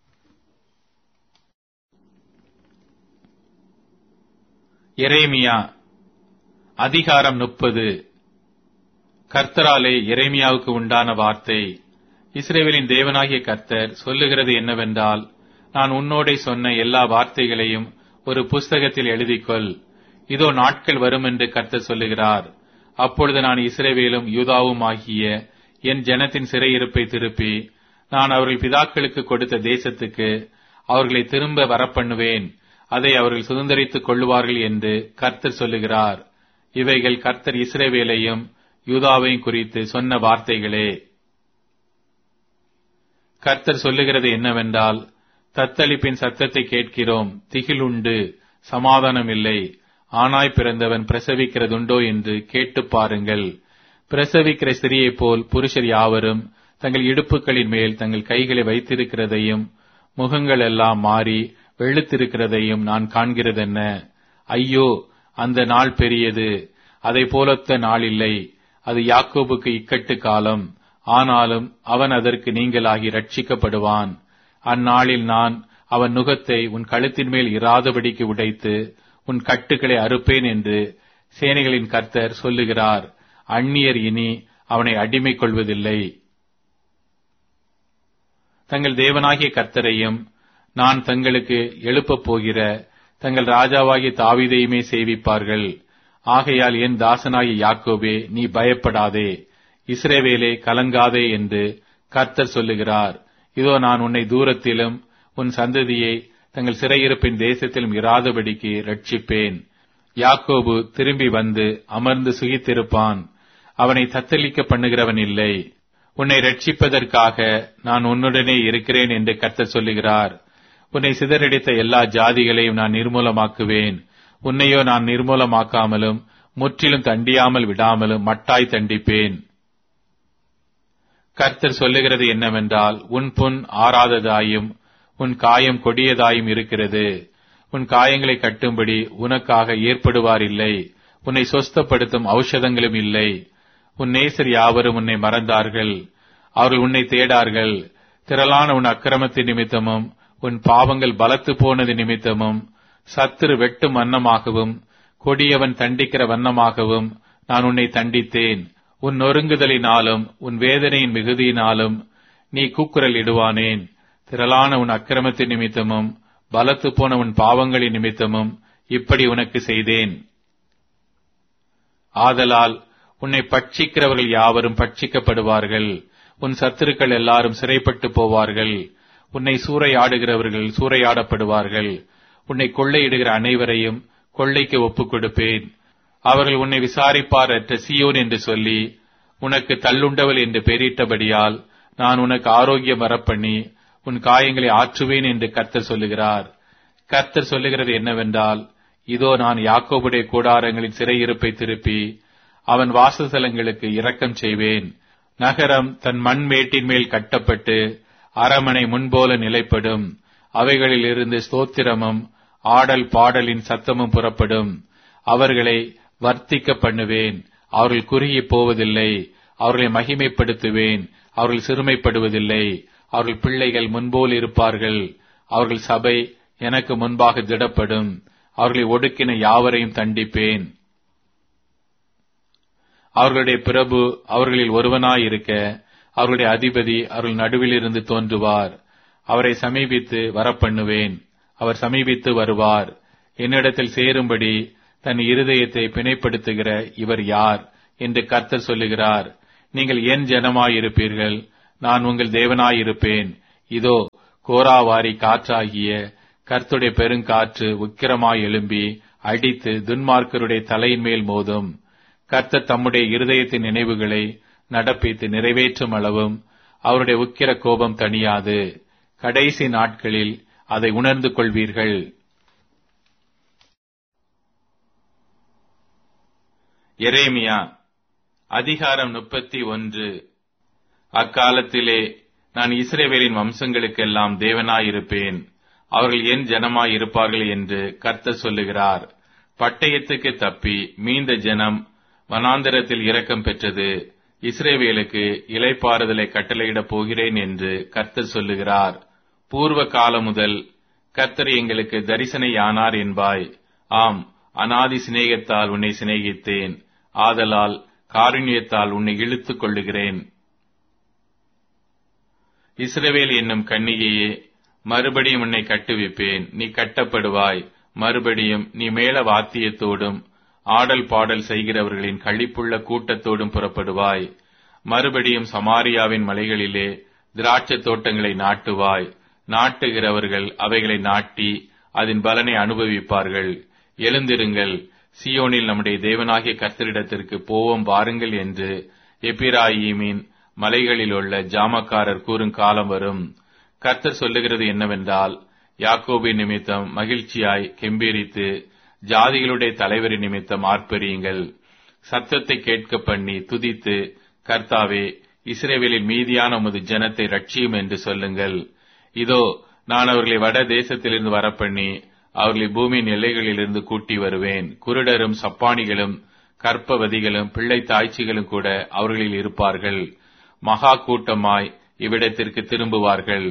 எரேமியா அதிகாரம் முப்பது கர்த்தராலே எரேமியாவுக்கு உண்டான வார்த்தை இஸ்ரேவேலின் தேவனாகிய கர்த்தர் சொல்லுகிறது என்னவென்றால் நான் உன்னோடே சொன்ன எல்லா வார்த்தைகளையும் ஒரு புஸ்தகத்தில் எழுதிக்கொள் இதோ நாட்கள் வரும் என்று கர்த்தர் சொல்லுகிறார் அப்பொழுது நான் இஸ்ரேவேலும் யூதாவும் ஆகிய என் ஜனத்தின் சிறையிருப்பை திருப்பி நான் அவர்கள் பிதாக்களுக்கு கொடுத்த தேசத்துக்கு அவர்களை திரும்ப வரப்பண்ணுவேன் அதை அவர்கள் சுதந்திரித்துக் கொள்ளுவார்கள் என்று கர்த்தர் சொல்லுகிறார் இவைகள் கர்த்தர் இஸ்ரேவேலையும் யூதாவையும் குறித்து சொன்ன வார்த்தைகளே கர்த்தர் சொல்லுகிறது என்னவென்றால் தத்தளிப்பின் சத்தத்தை கேட்கிறோம் திகிலுண்டு சமாதானம் இல்லை ஆனாய் பிறந்தவன் பிரசவிக்கிறதுண்டோ என்று கேட்டு பாருங்கள் பிரசவிக்கிற ஸ்திரியைப் போல் புருஷர் யாவரும் தங்கள் இடுப்புகளின் மேல் தங்கள் கைகளை வைத்திருக்கிறதையும் முகங்கள் எல்லாம் மாறி வெளுத்திருக்கிறதையும் நான் காண்கிறதென்ன ஐயோ அந்த நாள் பெரியது அதை போலொத்த நாள் இல்லை அது யாக்கோபுக்கு இக்கட்டு காலம் ஆனாலும் அவன் அதற்கு நீங்களாகி ரட்சிக்கப்படுவான் அந்நாளில் நான் அவன் நுகத்தை உன் கழுத்தின் மேல் இராதபடிக்கு உடைத்து உன் கட்டுகளை அறுப்பேன் என்று சேனைகளின் கர்த்தர் சொல்லுகிறார் அந்நியர் இனி அவனை அடிமை கொள்வதில்லை தங்கள் தேவனாகிய கர்த்தரையும் நான் தங்களுக்கு எழுப்பப் போகிற தங்கள் ராஜாவாகிய தாவீதையுமே சேவிப்பார்கள் ஆகையால் என் தாசனாகிய யாக்கோபே நீ பயப்படாதே இஸ்ரேவேலே கலங்காதே என்று கர்த்தர் சொல்லுகிறார் இதோ நான் உன்னை தூரத்திலும் உன் சந்ததியை தங்கள் சிறையிருப்பின் தேசத்திலும் இராதபடிக்கு ரட்சிப்பேன் யாக்கோபு திரும்பி வந்து அமர்ந்து சுகித்திருப்பான் அவனை தத்தளிக்க பண்ணுகிறவன் இல்லை உன்னை ரட்சிப்பதற்காக நான் உன்னுடனே இருக்கிறேன் என்று கர்த்தர் சொல்லுகிறார் உன்னை சிதறடித்த எல்லா ஜாதிகளையும் நான் நிர்மூலமாக்குவேன் உன்னையோ நான் நிர்மூலமாக்காமலும் முற்றிலும் தண்டியாமல் விடாமலும் மட்டாய் தண்டிப்பேன் கர்த்தர் சொல்லுகிறது என்னவென்றால் உன் புண் ஆறாததாயும் உன் காயம் கொடியதாயும் இருக்கிறது உன் காயங்களை கட்டும்படி உனக்காக ஏற்படுவார் இல்லை உன்னை சொஸ்தப்படுத்தும் ஔஷதங்களும் இல்லை உன் நேசர் யாவரும் உன்னை மறந்தார்கள் அவர்கள் உன்னை தேடார்கள் திரளான உன் அக்கிரமத்தின் நிமித்தமும் உன் பாவங்கள் பலத்து போனது நிமித்தமும் சத்துரு வெட்டும் வண்ணமாகவும் கொடியவன் தண்டிக்கிற வண்ணமாகவும் நான் உன்னை தண்டித்தேன் உன் நொறுங்குதலினாலும் உன் வேதனையின் மிகுதியினாலும் நீ கூக்குரல் இடுவானேன் திரளான உன் அக்கிரமத்தின் நிமித்தமும் பலத்து போன உன் பாவங்களின் நிமித்தமும் இப்படி உனக்கு செய்தேன் ஆதலால் உன்னை பட்சிக்கிறவர்கள் யாவரும் பட்சிக்கப்படுவார்கள் உன் சத்துருக்கள் எல்லாரும் சிறைப்பட்டு போவார்கள் உன்னை சூறையாடுகிறவர்கள் சூறையாடப்படுவார்கள் உன்னை கொள்ளையிடுகிற அனைவரையும் கொள்ளைக்கு ஒப்புக் கொடுப்பேன் அவர்கள் உன்னை விசாரிப்பார் அற்ற சியோன் என்று சொல்லி உனக்கு தள்ளுண்டவள் என்று பெயரிட்டபடியால் நான் உனக்கு ஆரோக்கியம் வரப்பண்ணி உன் காயங்களை ஆற்றுவேன் என்று கர்த்தர் சொல்லுகிறார் கர்த்தர் சொல்லுகிறது என்னவென்றால் இதோ நான் யாக்கோபுடைய கூடாரங்களின் சிறையிருப்பை திருப்பி அவன் வாசஸ்தலங்களுக்கு இரக்கம் செய்வேன் நகரம் தன் மண் மேட்டின் மேல் கட்டப்பட்டு அரமனை முன்போல நிலைப்படும் அவைகளில் இருந்து ஸ்தோத்திரமும் ஆடல் பாடலின் சத்தமும் புறப்படும் அவர்களை வர்த்திக்க பண்ணுவேன் அவர்கள் குறுகி போவதில்லை அவர்களை மகிமைப்படுத்துவேன் அவர்கள் சிறுமைப்படுவதில்லை அவர்கள் பிள்ளைகள் முன்போல் இருப்பார்கள் அவர்கள் சபை எனக்கு முன்பாக திடப்படும் அவர்களை ஒடுக்கின யாவரையும் தண்டிப்பேன் அவர்களுடைய பிரபு அவர்களில் ஒருவனாயிருக்க அவர்களுடைய அதிபதி அவர்கள் நடுவில் இருந்து தோன்றுவார் அவரை சமீபித்து வரப்பண்ணுவேன் அவர் சமீபித்து வருவார் என்னிடத்தில் சேரும்படி தன் இருதயத்தை பிணைப்படுத்துகிற இவர் யார் என்று கர்த்தர் சொல்லுகிறார் நீங்கள் என் ஜனமாயிருப்பீர்கள் நான் உங்கள் தேவனாயிருப்பேன் இதோ கோராவாரி காற்றாகிய கர்த்துடைய பெருங்காற்று உக்கிரமாய் எழும்பி அடித்து துன்மார்க்கருடைய தலையின் மேல் மோதும் கர்த்தர் தம்முடைய இருதயத்தின் நினைவுகளை நடப்பித்து நிறைவேற்றும் அளவும் அவருடைய உக்கிர கோபம் தணியாது கடைசி நாட்களில் அதை உணர்ந்து கொள்வீர்கள் எரேமியா அதிகாரம் முப்பத்தி ஒன்று அக்காலத்திலே நான் இஸ்ரேவேலின் வம்சங்களுக்கெல்லாம் தேவனாயிருப்பேன் அவர்கள் என் ஜனமாயிருப்பார்கள் என்று கர்த்தர் சொல்லுகிறார் பட்டயத்துக்கு தப்பி மீந்த ஜனம் வனாந்தரத்தில் இரக்கம் பெற்றது இஸ்ரேவேலுக்கு இலைப்பாறுதலை கட்டளையிடப் போகிறேன் என்று கர்த்தர் சொல்லுகிறார் பூர்வ காலம் முதல் கர்த்தர் எங்களுக்கு தரிசனையானார் என்பாய் ஆம் அனாதி சிநேகத்தால் உன்னை சிநேகித்தேன் ஆதலால் காருண்யத்தால் உன்னை இழுத்துக் கொள்ளுகிறேன் இஸ்ரவேல் என்னும் கன்னிகையே மறுபடியும் உன்னை கட்டுவிப்பேன் நீ கட்டப்படுவாய் மறுபடியும் நீ மேல வாத்தியத்தோடும் ஆடல் பாடல் செய்கிறவர்களின் களிப்புள்ள கூட்டத்தோடும் புறப்படுவாய் மறுபடியும் சமாரியாவின் மலைகளிலே திராட்சை தோட்டங்களை நாட்டுவாய் நாட்டுகிறவர்கள் அவைகளை நாட்டி அதன் பலனை அனுபவிப்பார்கள் எழுந்திருங்கள் சியோனில் நம்முடைய தேவனாகிய கர்த்தரிடத்திற்கு போவோம் வாருங்கள் என்று எப்பிராயீமின் மலைகளில் உள்ள ஜாமக்காரர் கூறும் காலம் வரும் கர்த்தர் சொல்லுகிறது என்னவென்றால் யாக்கோபின் நிமித்தம் மகிழ்ச்சியாய் கெம்பீரித்து ஜாதிகளுடைய தலைவரின் நிமித்தம் ஆர்ப்பரியுங்கள் சத்தத்தை கேட்க பண்ணி துதித்து கர்த்தாவே இஸ்ரேவேலில் மீதியான உமது ஜனத்தை ரட்சியும் என்று சொல்லுங்கள் இதோ நான் அவர்களை வட தேசத்திலிருந்து வரப்பண்ணி அவர்களை பூமியின் எல்லைகளிலிருந்து கூட்டி வருவேன் குருடரும் சப்பானிகளும் கற்பவதிகளும் பிள்ளை தாய்ச்சிகளும் கூட அவர்களில் இருப்பார்கள் மகா கூட்டமாய் இவ்விடத்திற்கு திரும்புவார்கள்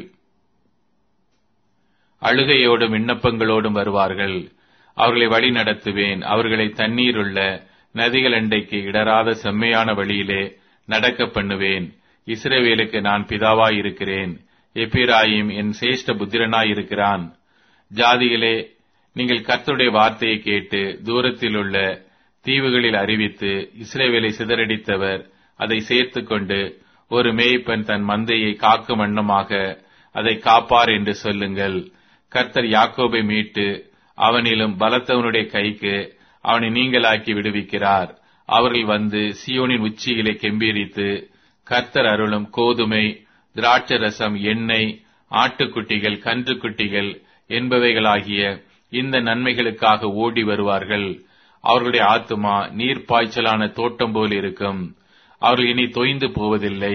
அழுகையோடும் விண்ணப்பங்களோடும் வருவார்கள் அவர்களை வழி நடத்துவேன் அவர்களை தண்ணீருள்ள நதிகள் அண்டைக்கு இடராத செம்மையான வழியிலே நடக்க பண்ணுவேன் இஸ்ரேவேலுக்கு நான் பிதாவாய் இருக்கிறேன் எப்பிராயிம் என் சேஷ்ட புத்திரனாய் இருக்கிறான் ஜாதிகளே நீங்கள் கர்த்தருடைய வார்த்தையை கேட்டு தூரத்தில் உள்ள தீவுகளில் அறிவித்து இஸ்ரேவேலை சிதறடித்தவர் அதை சேர்த்து கொண்டு ஒரு மேய்ப்பன் தன் மந்தையை காக்கும் வண்ணமாக அதை காப்பார் என்று சொல்லுங்கள் கர்த்தர் யாக்கோபை மீட்டு அவனிலும் பலத்தவனுடைய கைக்கு அவனை நீங்களாக்கி விடுவிக்கிறார் அவர்கள் வந்து சியோனின் உச்சியிலே கெம்பீரித்து கர்த்தர் அருளும் கோதுமை திராட்சை ரசம் எண்ணெய் ஆட்டுக்குட்டிகள் கன்றுக்குட்டிகள் என்பவைகளாகிய இந்த நன்மைகளுக்காக ஓடி வருவார்கள் அவர்களுடைய ஆத்துமா நீர் பாய்ச்சலான தோட்டம் போல் இருக்கும் அவர்கள் இனி தொய்ந்து போவதில்லை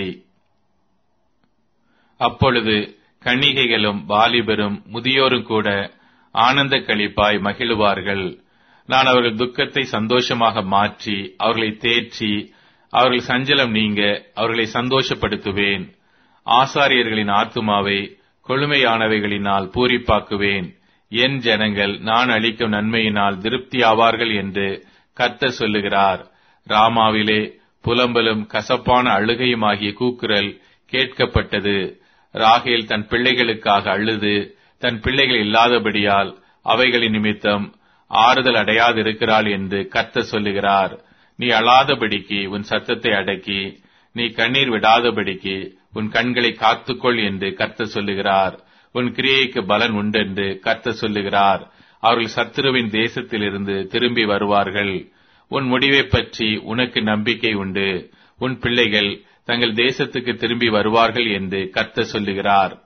அப்பொழுது கன்னிகைகளும் வாலிபரும் முதியோரும் கூட ஆனந்த களிப்பாய் மகிழுவார்கள் நான் அவர்கள் துக்கத்தை சந்தோஷமாக மாற்றி அவர்களை தேற்றி அவர்கள் சஞ்சலம் நீங்க அவர்களை சந்தோஷப்படுத்துவேன் ஆசாரியர்களின் ஆத்துமாவை கொழுமையானவைகளினால் பூரிப்பாக்குவேன் என் ஜனங்கள் நான் அளிக்கும் நன்மையினால் திருப்தியாவார்கள் என்று கர்த்தர் சொல்லுகிறார் ராமாவிலே புலம்பலும் கசப்பான அழுகையுமாகிய கூக்குரல் கேட்கப்பட்டது ராகேல் தன் பிள்ளைகளுக்காக அழுது தன் பிள்ளைகள் இல்லாதபடியால் அவைகளின் நிமித்தம் ஆறுதல் அடையாதிருக்கிறாள் என்று கர்த்தர் சொல்லுகிறார் நீ அழாதபடிக்கு உன் சத்தத்தை அடக்கி நீ கண்ணீர் விடாதபடிக்கு உன் கண்களை காத்துக்கொள் என்று கர்த்தர் சொல்லுகிறார் உன் கிரியைக்கு பலன் உண்டென்று கர்த்தர் சொல்லுகிறார் அவர்கள் சத்துருவின் தேசத்திலிருந்து திரும்பி வருவார்கள் உன் முடிவைப் பற்றி உனக்கு நம்பிக்கை உண்டு உன் பிள்ளைகள் தங்கள் தேசத்துக்கு திரும்பி வருவார்கள் என்று கர்த்தர் சொல்லுகிறார்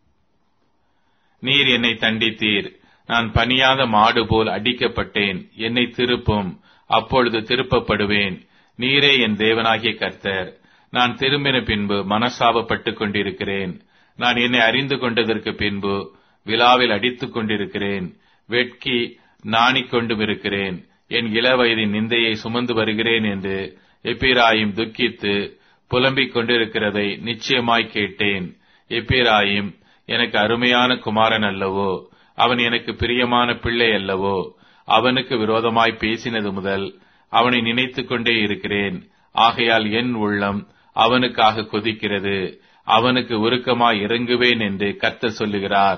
நீர் என்னை தண்டித்தீர் நான் பணியாத மாடு போல் அடிக்கப்பட்டேன் என்னை திருப்பும் அப்பொழுது திருப்பப்படுவேன் நீரே என் தேவனாகிய கர்த்தர் நான் திரும்பின பின்பு மனசாபப்பட்டுக் கொண்டிருக்கிறேன் நான் என்னை அறிந்து கொண்டதற்கு பின்பு விழாவில் அடித்துக் கொண்டிருக்கிறேன் வெட்கி நாணிக் கொண்டும் இருக்கிறேன் என் இளவயதின் நிந்தையை சுமந்து வருகிறேன் என்று எப்பிராயும் துக்கித்து புலம்பிக் கொண்டிருக்கிறதை நிச்சயமாய் கேட்டேன் எப்பிராயும் எனக்கு அருமையான குமாரன் அல்லவோ அவன் எனக்கு பிரியமான பிள்ளை அல்லவோ அவனுக்கு விரோதமாய் பேசினது முதல் அவனை நினைத்துக் கொண்டே இருக்கிறேன் ஆகையால் என் உள்ளம் அவனுக்காக கொதிக்கிறது அவனுக்கு உருக்கமாய் இறங்குவேன் என்று கத்த சொல்லுகிறார்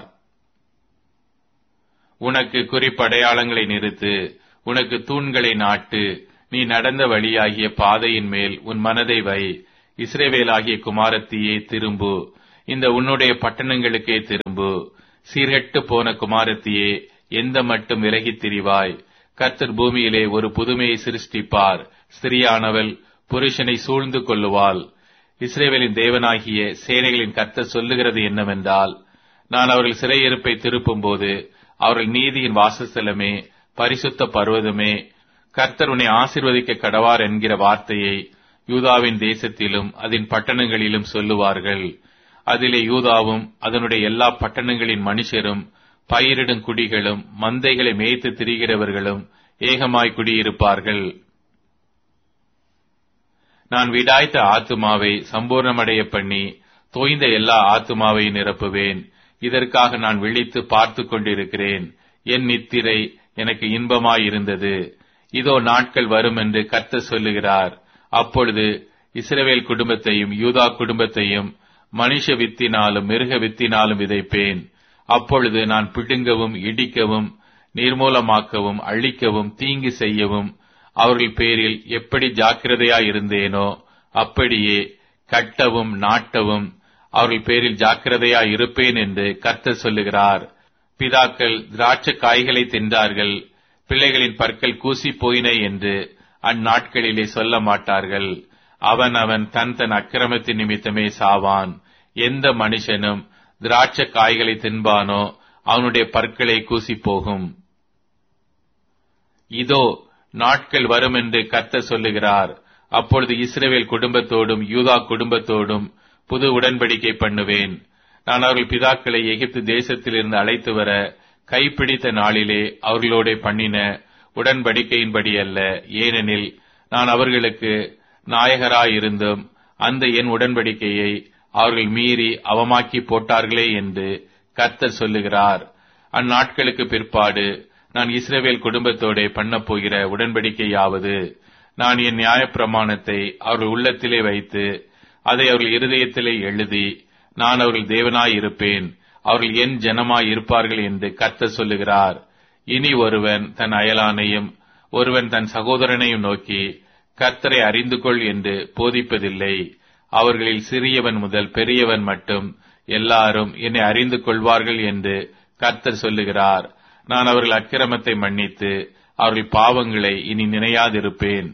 உனக்கு குறிப்படையாளங்களை நிறுத்து உனக்கு தூண்களை நாட்டு நீ நடந்த வழியாகிய பாதையின் மேல் உன் மனதை வை இஸ்ரேவேலாகிய குமாரத்தியே திரும்பு இந்த உன்னுடைய பட்டணங்களுக்கே திரும்பு சீர்கெட்டு போன குமாரத்தியே எந்த மட்டும் விலகித் திரிவாய் கர்த்தர் பூமியிலே ஒரு புதுமையை சிருஷ்டிப்பார் ஸ்திரியானவள் புருஷனை சூழ்ந்து கொள்ளுவாள் இஸ்ரேவேலின் தேவனாகிய சேனைகளின் கர்த்தர் சொல்லுகிறது என்னவென்றால் நான் அவர்கள் சிறையிருப்பை திருப்பும்போது அவர்கள் நீதியின் வாசஸ்தலமே பரிசுத்த பர்வதமே கர்த்தர் உன்னை ஆசிர்வதிக்க கடவார் என்கிற வார்த்தையை யூதாவின் தேசத்திலும் அதன் பட்டணங்களிலும் சொல்லுவார்கள் அதிலே யூதாவும் அதனுடைய எல்லா பட்டணங்களின் மனுஷரும் பயிரிடும் குடிகளும் மந்தைகளை மேய்த்து திரிகிறவர்களும் ஏகமாய் குடியிருப்பார்கள் நான் விடாய்த்த ஆத்துமாவை சம்பூர்ணமடைய பண்ணி தோய்ந்த எல்லா ஆத்துமாவை நிரப்புவேன் இதற்காக நான் விழித்து பார்த்து கொண்டிருக்கிறேன் என் நித்திரை எனக்கு இன்பமாயிருந்தது இதோ நாட்கள் வரும் என்று கர்த்த சொல்லுகிறார் அப்பொழுது இஸ்ரவேல் குடும்பத்தையும் யூதா குடும்பத்தையும் மனுஷ வித்தினாலும் மிருக வித்தினாலும் விதைப்பேன் அப்பொழுது நான் பிடுங்கவும் இடிக்கவும் நிர்மூலமாக்கவும் அழிக்கவும் தீங்கு செய்யவும் அவர்கள் பேரில் எப்படி ஜாக்கிரதையாயிருந்தேனோ அப்படியே கட்டவும் நாட்டவும் அவர்கள் பேரில் ஜாக்கிரதையாய் இருப்பேன் என்று கர்த்தர் சொல்லுகிறார் பிதாக்கள் திராட்சை காய்களை தின்றார்கள் பிள்ளைகளின் பற்கள் கூசி போயின என்று அந்நாட்களிலே சொல்ல மாட்டார்கள் அவன் அவன் தன் தன் அக்கிரமத்தின் நிமித்தமே சாவான் எந்த மனுஷனும் திராட்சை காய்களை தின்பானோ அவனுடைய பற்களை கூசி போகும் இதோ நாட்கள் வரும் என்று கத்த சொல்லுகிறார் அப்பொழுது இஸ்ரேவேல் குடும்பத்தோடும் யூதா குடும்பத்தோடும் புது உடன்படிக்கை பண்ணுவேன் நான் அவர்கள் பிதாக்களை எகிப்து தேசத்திலிருந்து அழைத்து வர கைப்பிடித்த நாளிலே அவர்களோட பண்ணின உடன்படிக்கையின்படி அல்ல ஏனெனில் நான் அவர்களுக்கு நாயகராயிருந்தும் அந்த என் உடன்படிக்கையை அவர்கள் மீறி அவமாக்கி போட்டார்களே என்று கர்த்தர் சொல்லுகிறார் அந்நாட்களுக்கு பிற்பாடு நான் இஸ்ரேவேல் குடும்பத்தோட பண்ணப் போகிற உடன்படிக்கையாவது நான் என் நியாயப்பிரமாணத்தை அவர்கள் உள்ளத்திலே வைத்து அதை அவர்கள் இருதயத்திலே எழுதி நான் அவர்கள் தேவனாய் இருப்பேன் அவர்கள் என் ஜனமாய் இருப்பார்கள் என்று கர்த்தர் சொல்லுகிறார் இனி ஒருவன் தன் அயலானையும் ஒருவன் தன் சகோதரனையும் நோக்கி கர்த்தரை அறிந்து கொள் என்று போதிப்பதில்லை அவர்களில் சிறியவன் முதல் பெரியவன் மட்டும் எல்லாரும் என்னை அறிந்து கொள்வார்கள் என்று கர்த்தர் சொல்லுகிறார் நான் அவர்கள் அக்கிரமத்தை மன்னித்து அவர்கள் பாவங்களை இனி நினையாதிருப்பேன்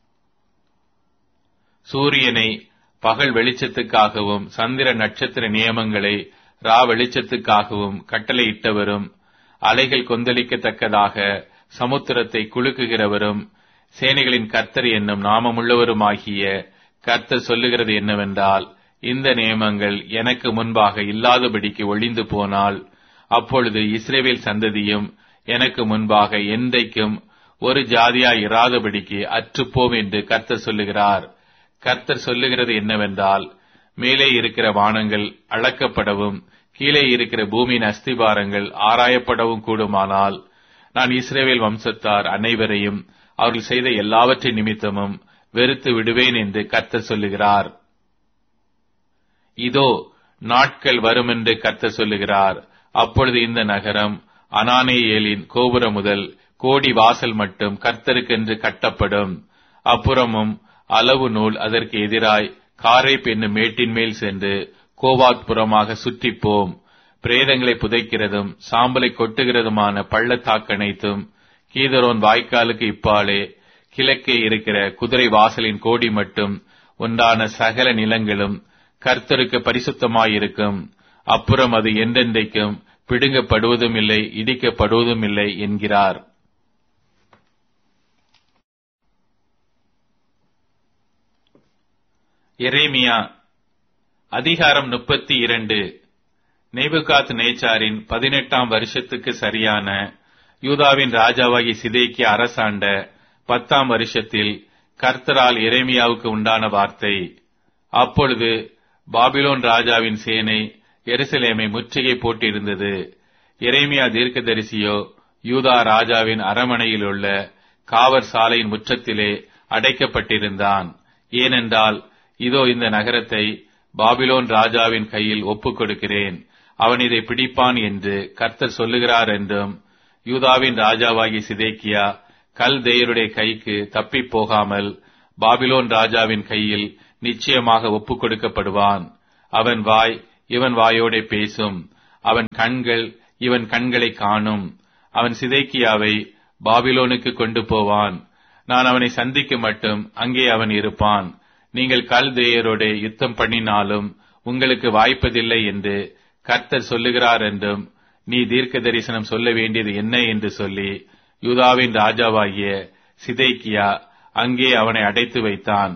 சூரியனை பகல் வெளிச்சத்துக்காகவும் சந்திர நட்சத்திர நியமங்களை ரா வெளிச்சத்துக்காகவும் கட்டளையிட்டவரும் அலைகள் கொந்தளிக்கத்தக்கதாக சமுத்திரத்தை குலுக்குகிறவரும் சேனைகளின் கர்த்தர் என்னும் நாமமுள்ளவருமாகிய கர்த்தர் சொல்லுகிறது என்னவென்றால் இந்த நியமங்கள் எனக்கு முன்பாக இல்லாதபடிக்கு ஒளிந்து போனால் அப்பொழுது இஸ்ரேவேல் சந்ததியும் எனக்கு முன்பாக என்றைக்கும் ஒரு ஜாதியாய் இராதபடிக்கு அற்றுப்போம் என்று கர்த்தர் சொல்லுகிறார் கர்த்தர் சொல்லுகிறது என்னவென்றால் மேலே இருக்கிற வானங்கள் அளக்கப்படவும் கீழே இருக்கிற பூமியின் அஸ்திபாரங்கள் ஆராயப்படவும் கூடுமானால் நான் இஸ்ரேவேல் வம்சத்தார் அனைவரையும் அவர்கள் செய்த எல்லாவற்றின் நிமித்தமும் வெறுத்து விடுவேன் என்று கர்த்தர் சொல்லுகிறார் இதோ நாட்கள் வரும் என்று கர்த்தர் சொல்லுகிறார் அப்பொழுது இந்த நகரம் அனானேயேலின் கோபுரம் முதல் கோடி வாசல் மட்டும் கர்த்தருக்கென்று கட்டப்படும் அப்புறமும் அளவு நூல் அதற்கு எதிராய் காரைப் என்னும் மேட்டின் மேல் சென்று கோவாத் புறமாக சுற்றிப்போம் பிரேதங்களை புதைக்கிறதும் சாம்பலை கொட்டுகிறதுமான பள்ளத்தாக்கனைத்தும் கீதரோன் வாய்க்காலுக்கு இப்பாலே கிழக்கே இருக்கிற குதிரை வாசலின் கோடி மட்டும் உண்டான சகல நிலங்களும் கர்த்தருக்கு பரிசுத்தமாயிருக்கும் அப்புறம் அது என்றென்றைக்கும் பிடுங்கப்படுவதும் இல்லை இடிக்கப்படுவதும் இல்லை என்கிறார் எரேமியா அதிகாரம் முப்பத்தி இரண்டு நேபுகாத் நேச்சாரின் பதினெட்டாம் வருஷத்துக்கு சரியான யூதாவின் ராஜாவாகி சிதேக்கிய அரசாண்ட பத்தாம் வருஷத்தில் கர்த்தரால் எரேமியாவுக்கு உண்டான வார்த்தை அப்பொழுது பாபிலோன் ராஜாவின் சேனை எருசலேமை முற்றுகை போட்டிருந்தது எரேமியா தீர்க்கதரிசியோ யூதா ராஜாவின் அரமனையில் உள்ள காவற் சாலையின் முற்றத்திலே அடைக்கப்பட்டிருந்தான் ஏனென்றால் இதோ இந்த நகரத்தை பாபிலோன் ராஜாவின் கையில் ஒப்புக் கொடுக்கிறேன் அவன் இதை பிடிப்பான் என்று கர்த்தர் சொல்லுகிறார் என்றும் யூதாவின் ராஜாவாகி சிதேக்கியா கல் தேயருடைய கைக்கு தப்பிப் போகாமல் பாபிலோன் ராஜாவின் கையில் நிச்சயமாக ஒப்புக் கொடுக்கப்படுவான் அவன் வாய் இவன் வாயோடே பேசும் அவன் கண்கள் இவன் கண்களை காணும் அவன் சிதைக்கியாவை பாபிலோனுக்கு கொண்டு போவான் நான் அவனை சந்திக்க மட்டும் அங்கே அவன் இருப்பான் நீங்கள் கல்தேயரோட யுத்தம் பண்ணினாலும் உங்களுக்கு வாய்ப்பதில்லை என்று கர்த்தர் சொல்லுகிறார் என்றும் நீ தீர்க்க தரிசனம் சொல்ல வேண்டியது என்ன என்று சொல்லி யூதாவின் ராஜாவாகிய சிதைக்கியா அங்கே அவனை அடைத்து வைத்தான்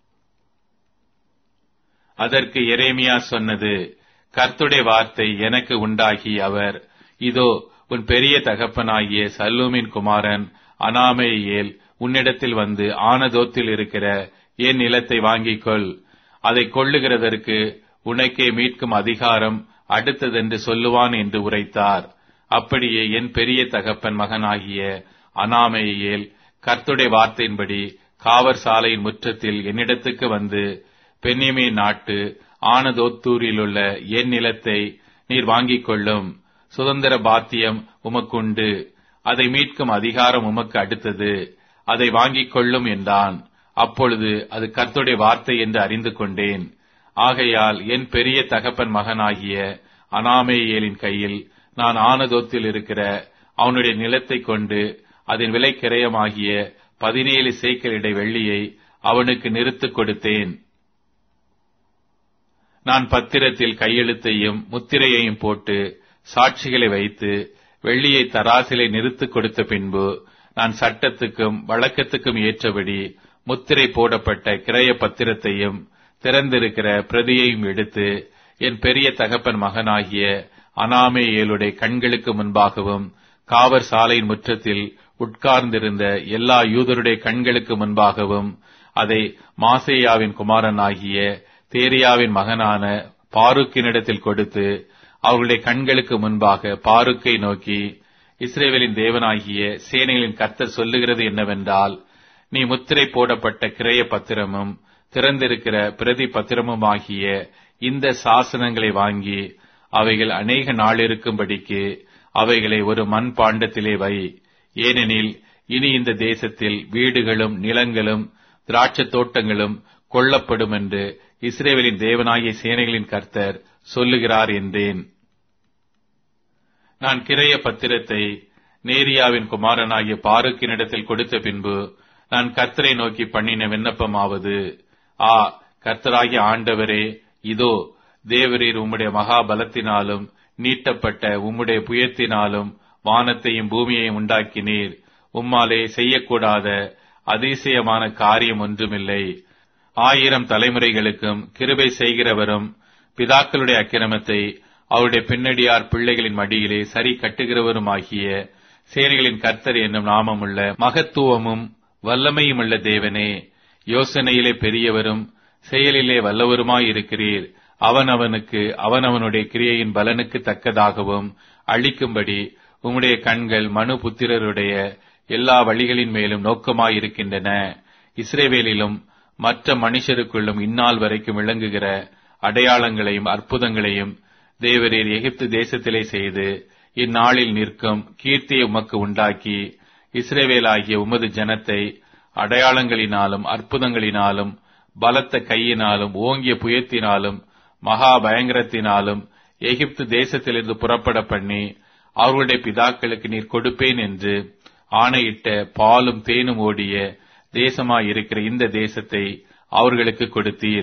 அதற்கு எரேமியா சொன்னது கர்த்துடைய வார்த்தை எனக்கு உண்டாகி அவர் இதோ உன் பெரிய தகப்பனாகிய சல்லூமின் குமாரன் அனாமேயேல் உன்னிடத்தில் வந்து ஆனதோத்தில் இருக்கிற என் நிலத்தை வாங்கிக் கொள் அதை கொள்ளுகிறதற்கு உனக்கே மீட்கும் அதிகாரம் அடுத்ததென்று சொல்லுவான் என்று உரைத்தார் அப்படியே என் பெரிய தகப்பன் மகனாகிய அனாமேயேல் கர்த்துடைய வார்த்தையின்படி காவற் சாலையின் முற்றத்தில் என்னிடத்துக்கு வந்து பெண்ணிமே நாட்டு ஆனதோத்தூரிலுள்ள என் நிலத்தை நீர் வாங்கிக் கொள்ளும் சுதந்திர பாத்தியம் உமக்குண்டு அதை மீட்கும் அதிகாரம் உமக்கு அடுத்தது அதை வாங்கிக் கொள்ளும் என்றான் அப்பொழுது அது கர்த்துடைய வார்த்தை என்று அறிந்து கொண்டேன் ஆகையால் என் பெரிய தகப்பன் மகனாகிய அனாமேயேலின் கையில் நான் ஆனதோத்தில் இருக்கிற அவனுடைய நிலத்தை கொண்டு அதன் விலை கிரயமாகிய பதினேழு சேக்கலிடை வெள்ளியை அவனுக்கு நிறுத்துக் கொடுத்தேன் நான் பத்திரத்தில் கையெழுத்தையும் முத்திரையையும் போட்டு சாட்சிகளை வைத்து வெள்ளியை தராசிலை நிறுத்துக் கொடுத்த பின்பு நான் சட்டத்துக்கும் வழக்கத்துக்கும் ஏற்றபடி முத்திரை போடப்பட்ட கிரய பத்திரத்தையும் திறந்திருக்கிற பிரதியையும் எடுத்து என் பெரிய தகப்பன் மகனாகிய அனாமேயேலுடைய கண்களுக்கு முன்பாகவும் காவற் சாலையின் முற்றத்தில் உட்கார்ந்திருந்த எல்லா யூதருடைய கண்களுக்கு முன்பாகவும் அதை மாசேயாவின் குமாரனாகிய தேரியாவின் மகனான பாருக்கினிடத்தில் கொடுத்து அவர்களுடைய கண்களுக்கு முன்பாக பாருக்கை நோக்கி இஸ்ரேவேலின் தேவனாகிய சேனைகளின் கர்த்தர் சொல்லுகிறது என்னவென்றால் நீ முத்திரை போடப்பட்ட கிரய பத்திரமும் திறந்திருக்கிற பிரதி பத்திரமுமாகிய இந்த சாசனங்களை வாங்கி அவைகள் அநேக நாள் இருக்கும்படிக்கு அவைகளை ஒரு மண் பாண்டத்திலே வை ஏனெனில் இனி இந்த தேசத்தில் வீடுகளும் நிலங்களும் திராட்சத் தோட்டங்களும் கொல்லப்படும் என்று இஸ்ரேவேலின் தேவனாகிய சேனைகளின் கர்த்தர் சொல்லுகிறார் என்றேன் நான் கிரைய பத்திரத்தை நேரியாவின் குமாரனாகிய பாருக்கினிடத்தில் கொடுத்த பின்பு நான் கர்த்தரை நோக்கி பண்ணின விண்ணப்பமாவது ஆ கர்த்தராகிய ஆண்டவரே இதோ தேவரீர் உம்முடைய மகாபலத்தினாலும் நீட்டப்பட்ட உம்முடைய புயத்தினாலும் வானத்தையும் பூமியையும் உண்டாக்கினீர் உம்மாலே செய்யக்கூடாத அதிசயமான காரியம் ஒன்றுமில்லை ஆயிரம் தலைமுறைகளுக்கும் கிருபை செய்கிறவரும் பிதாக்களுடைய அக்கிரமத்தை அவருடைய பின்னடியார் பிள்ளைகளின் மடியிலே சரி கட்டுகிறவருமாகிய சேனைகளின் கர்த்தர் என்னும் நாமமுள்ள மகத்துவமும் வல்லமையுமுள்ள தேவனே யோசனையிலே பெரியவரும் செயலிலே வல்லவருமாயிருக்கிறீர் அவனவனுக்கு அவனவனுடைய கிரியையின் பலனுக்கு தக்கதாகவும் அளிக்கும்படி உம்முடைய கண்கள் மனு புத்திரருடைய எல்லா வழிகளின் மேலும் நோக்கமாயிருக்கின்றன இஸ்ரேவேலிலும் மற்ற மனுஷருக்குள்ளும் இந்நாள் வரைக்கும் விளங்குகிற அடையாளங்களையும் அற்புதங்களையும் தேவரீர் எகிப்து தேசத்திலே செய்து இந்நாளில் நிற்கும் கீர்த்தியை உமக்கு உண்டாக்கி இஸ்ரேவேலாகிய உமது ஜனத்தை அடையாளங்களினாலும் அற்புதங்களினாலும் பலத்த கையினாலும் ஓங்கிய புயத்தினாலும் மகா பயங்கரத்தினாலும் எகிப்து தேசத்திலிருந்து புறப்பட பண்ணி அவர்களுடைய பிதாக்களுக்கு நீர் கொடுப்பேன் என்று ஆணையிட்ட பாலும் தேனும் ஓடிய தேசமாயிருக்கிற இந்த தேசத்தை அவர்களுக்கு கொடுத்தீர்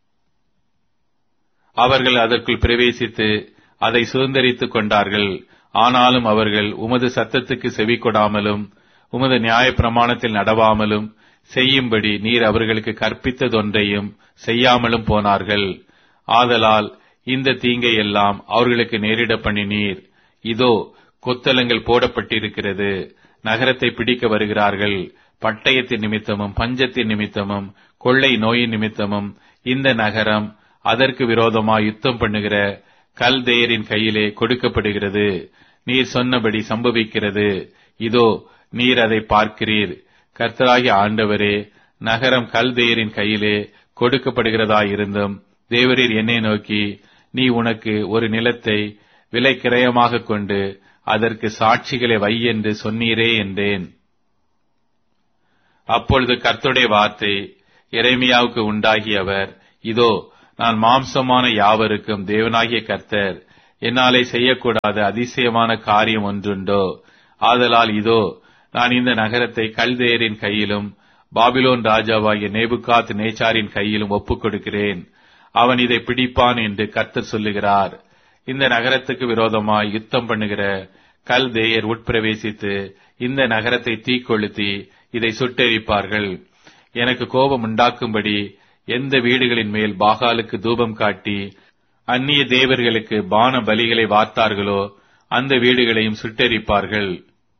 அவர்கள் அதற்குள் பிரவேசித்து அதை சுதந்திரித்துக் கொண்டார்கள் ஆனாலும் அவர்கள் உமது சத்தத்துக்கு செவி கொடாமலும் உமது நியாய பிரமாணத்தில் நடவாமலும் செய்யும்படி நீர் அவர்களுக்கு கற்பித்ததொன்றையும் செய்யாமலும் போனார்கள் ஆதலால் இந்த தீங்கை எல்லாம் அவர்களுக்கு நேரிட பண்ணினீர் இதோ கொத்தலங்கள் போடப்பட்டிருக்கிறது நகரத்தை பிடிக்க வருகிறார்கள் பட்டயத்தின் நிமித்தமும் பஞ்சத்தின் நிமித்தமும் கொள்ளை நோயின் நிமித்தமும் இந்த நகரம் அதற்கு விரோதமாய் யுத்தம் பண்ணுகிற கல்தேயரின் கையிலே கொடுக்கப்படுகிறது நீர் சொன்னபடி சம்பவிக்கிறது இதோ நீர் அதை பார்க்கிறீர் கர்த்தராகிய ஆண்டவரே நகரம் கல்தேயரின் கையிலே கொடுக்கப்படுகிறதாயிருந்தும் தேவரீர் என்னை நோக்கி நீ உனக்கு ஒரு நிலத்தை விலை கிரயமாக கொண்டு அதற்கு சாட்சிகளை வை என்று சொன்னீரே என்றேன் அப்பொழுது கர்த்தருடைய வார்த்தை எரேமியாவுக்கு உண்டாகியவர் இதோ நான் மாம்சமான யாவருக்கும் தேவனாகிய கர்த்தர் என்னாலே செய்யக்கூடாத அதிசயமான காரியம் ஒன்றுண்டோ ஆதலால் இதோ நான் இந்த நகரத்தை கல்தேயரின் கையிலும் பாபிலோன் ராஜாவாகிய நேபுகாத் நேச்சாரின் கையிலும் ஒப்புக் கொடுக்கிறேன் அவன் இதை பிடிப்பான் என்று கர்த்தர் சொல்லுகிறார் இந்த நகரத்துக்கு விரோதமாய் யுத்தம் பண்ணுகிற கல்தேயர் உட்பிரவேசித்து இந்த நகரத்தை தீக்கொளுத்தி இதை சுட்டெரிப்பார்கள் எனக்கு கோபம் உண்டாக்கும்படி எந்த வீடுகளின் மேல் பாகாலுக்கு தூபம் காட்டி அந்நிய தேவர்களுக்கு பான பலிகளை வார்த்தார்களோ அந்த வீடுகளையும் சுட்டெரிப்பார்கள்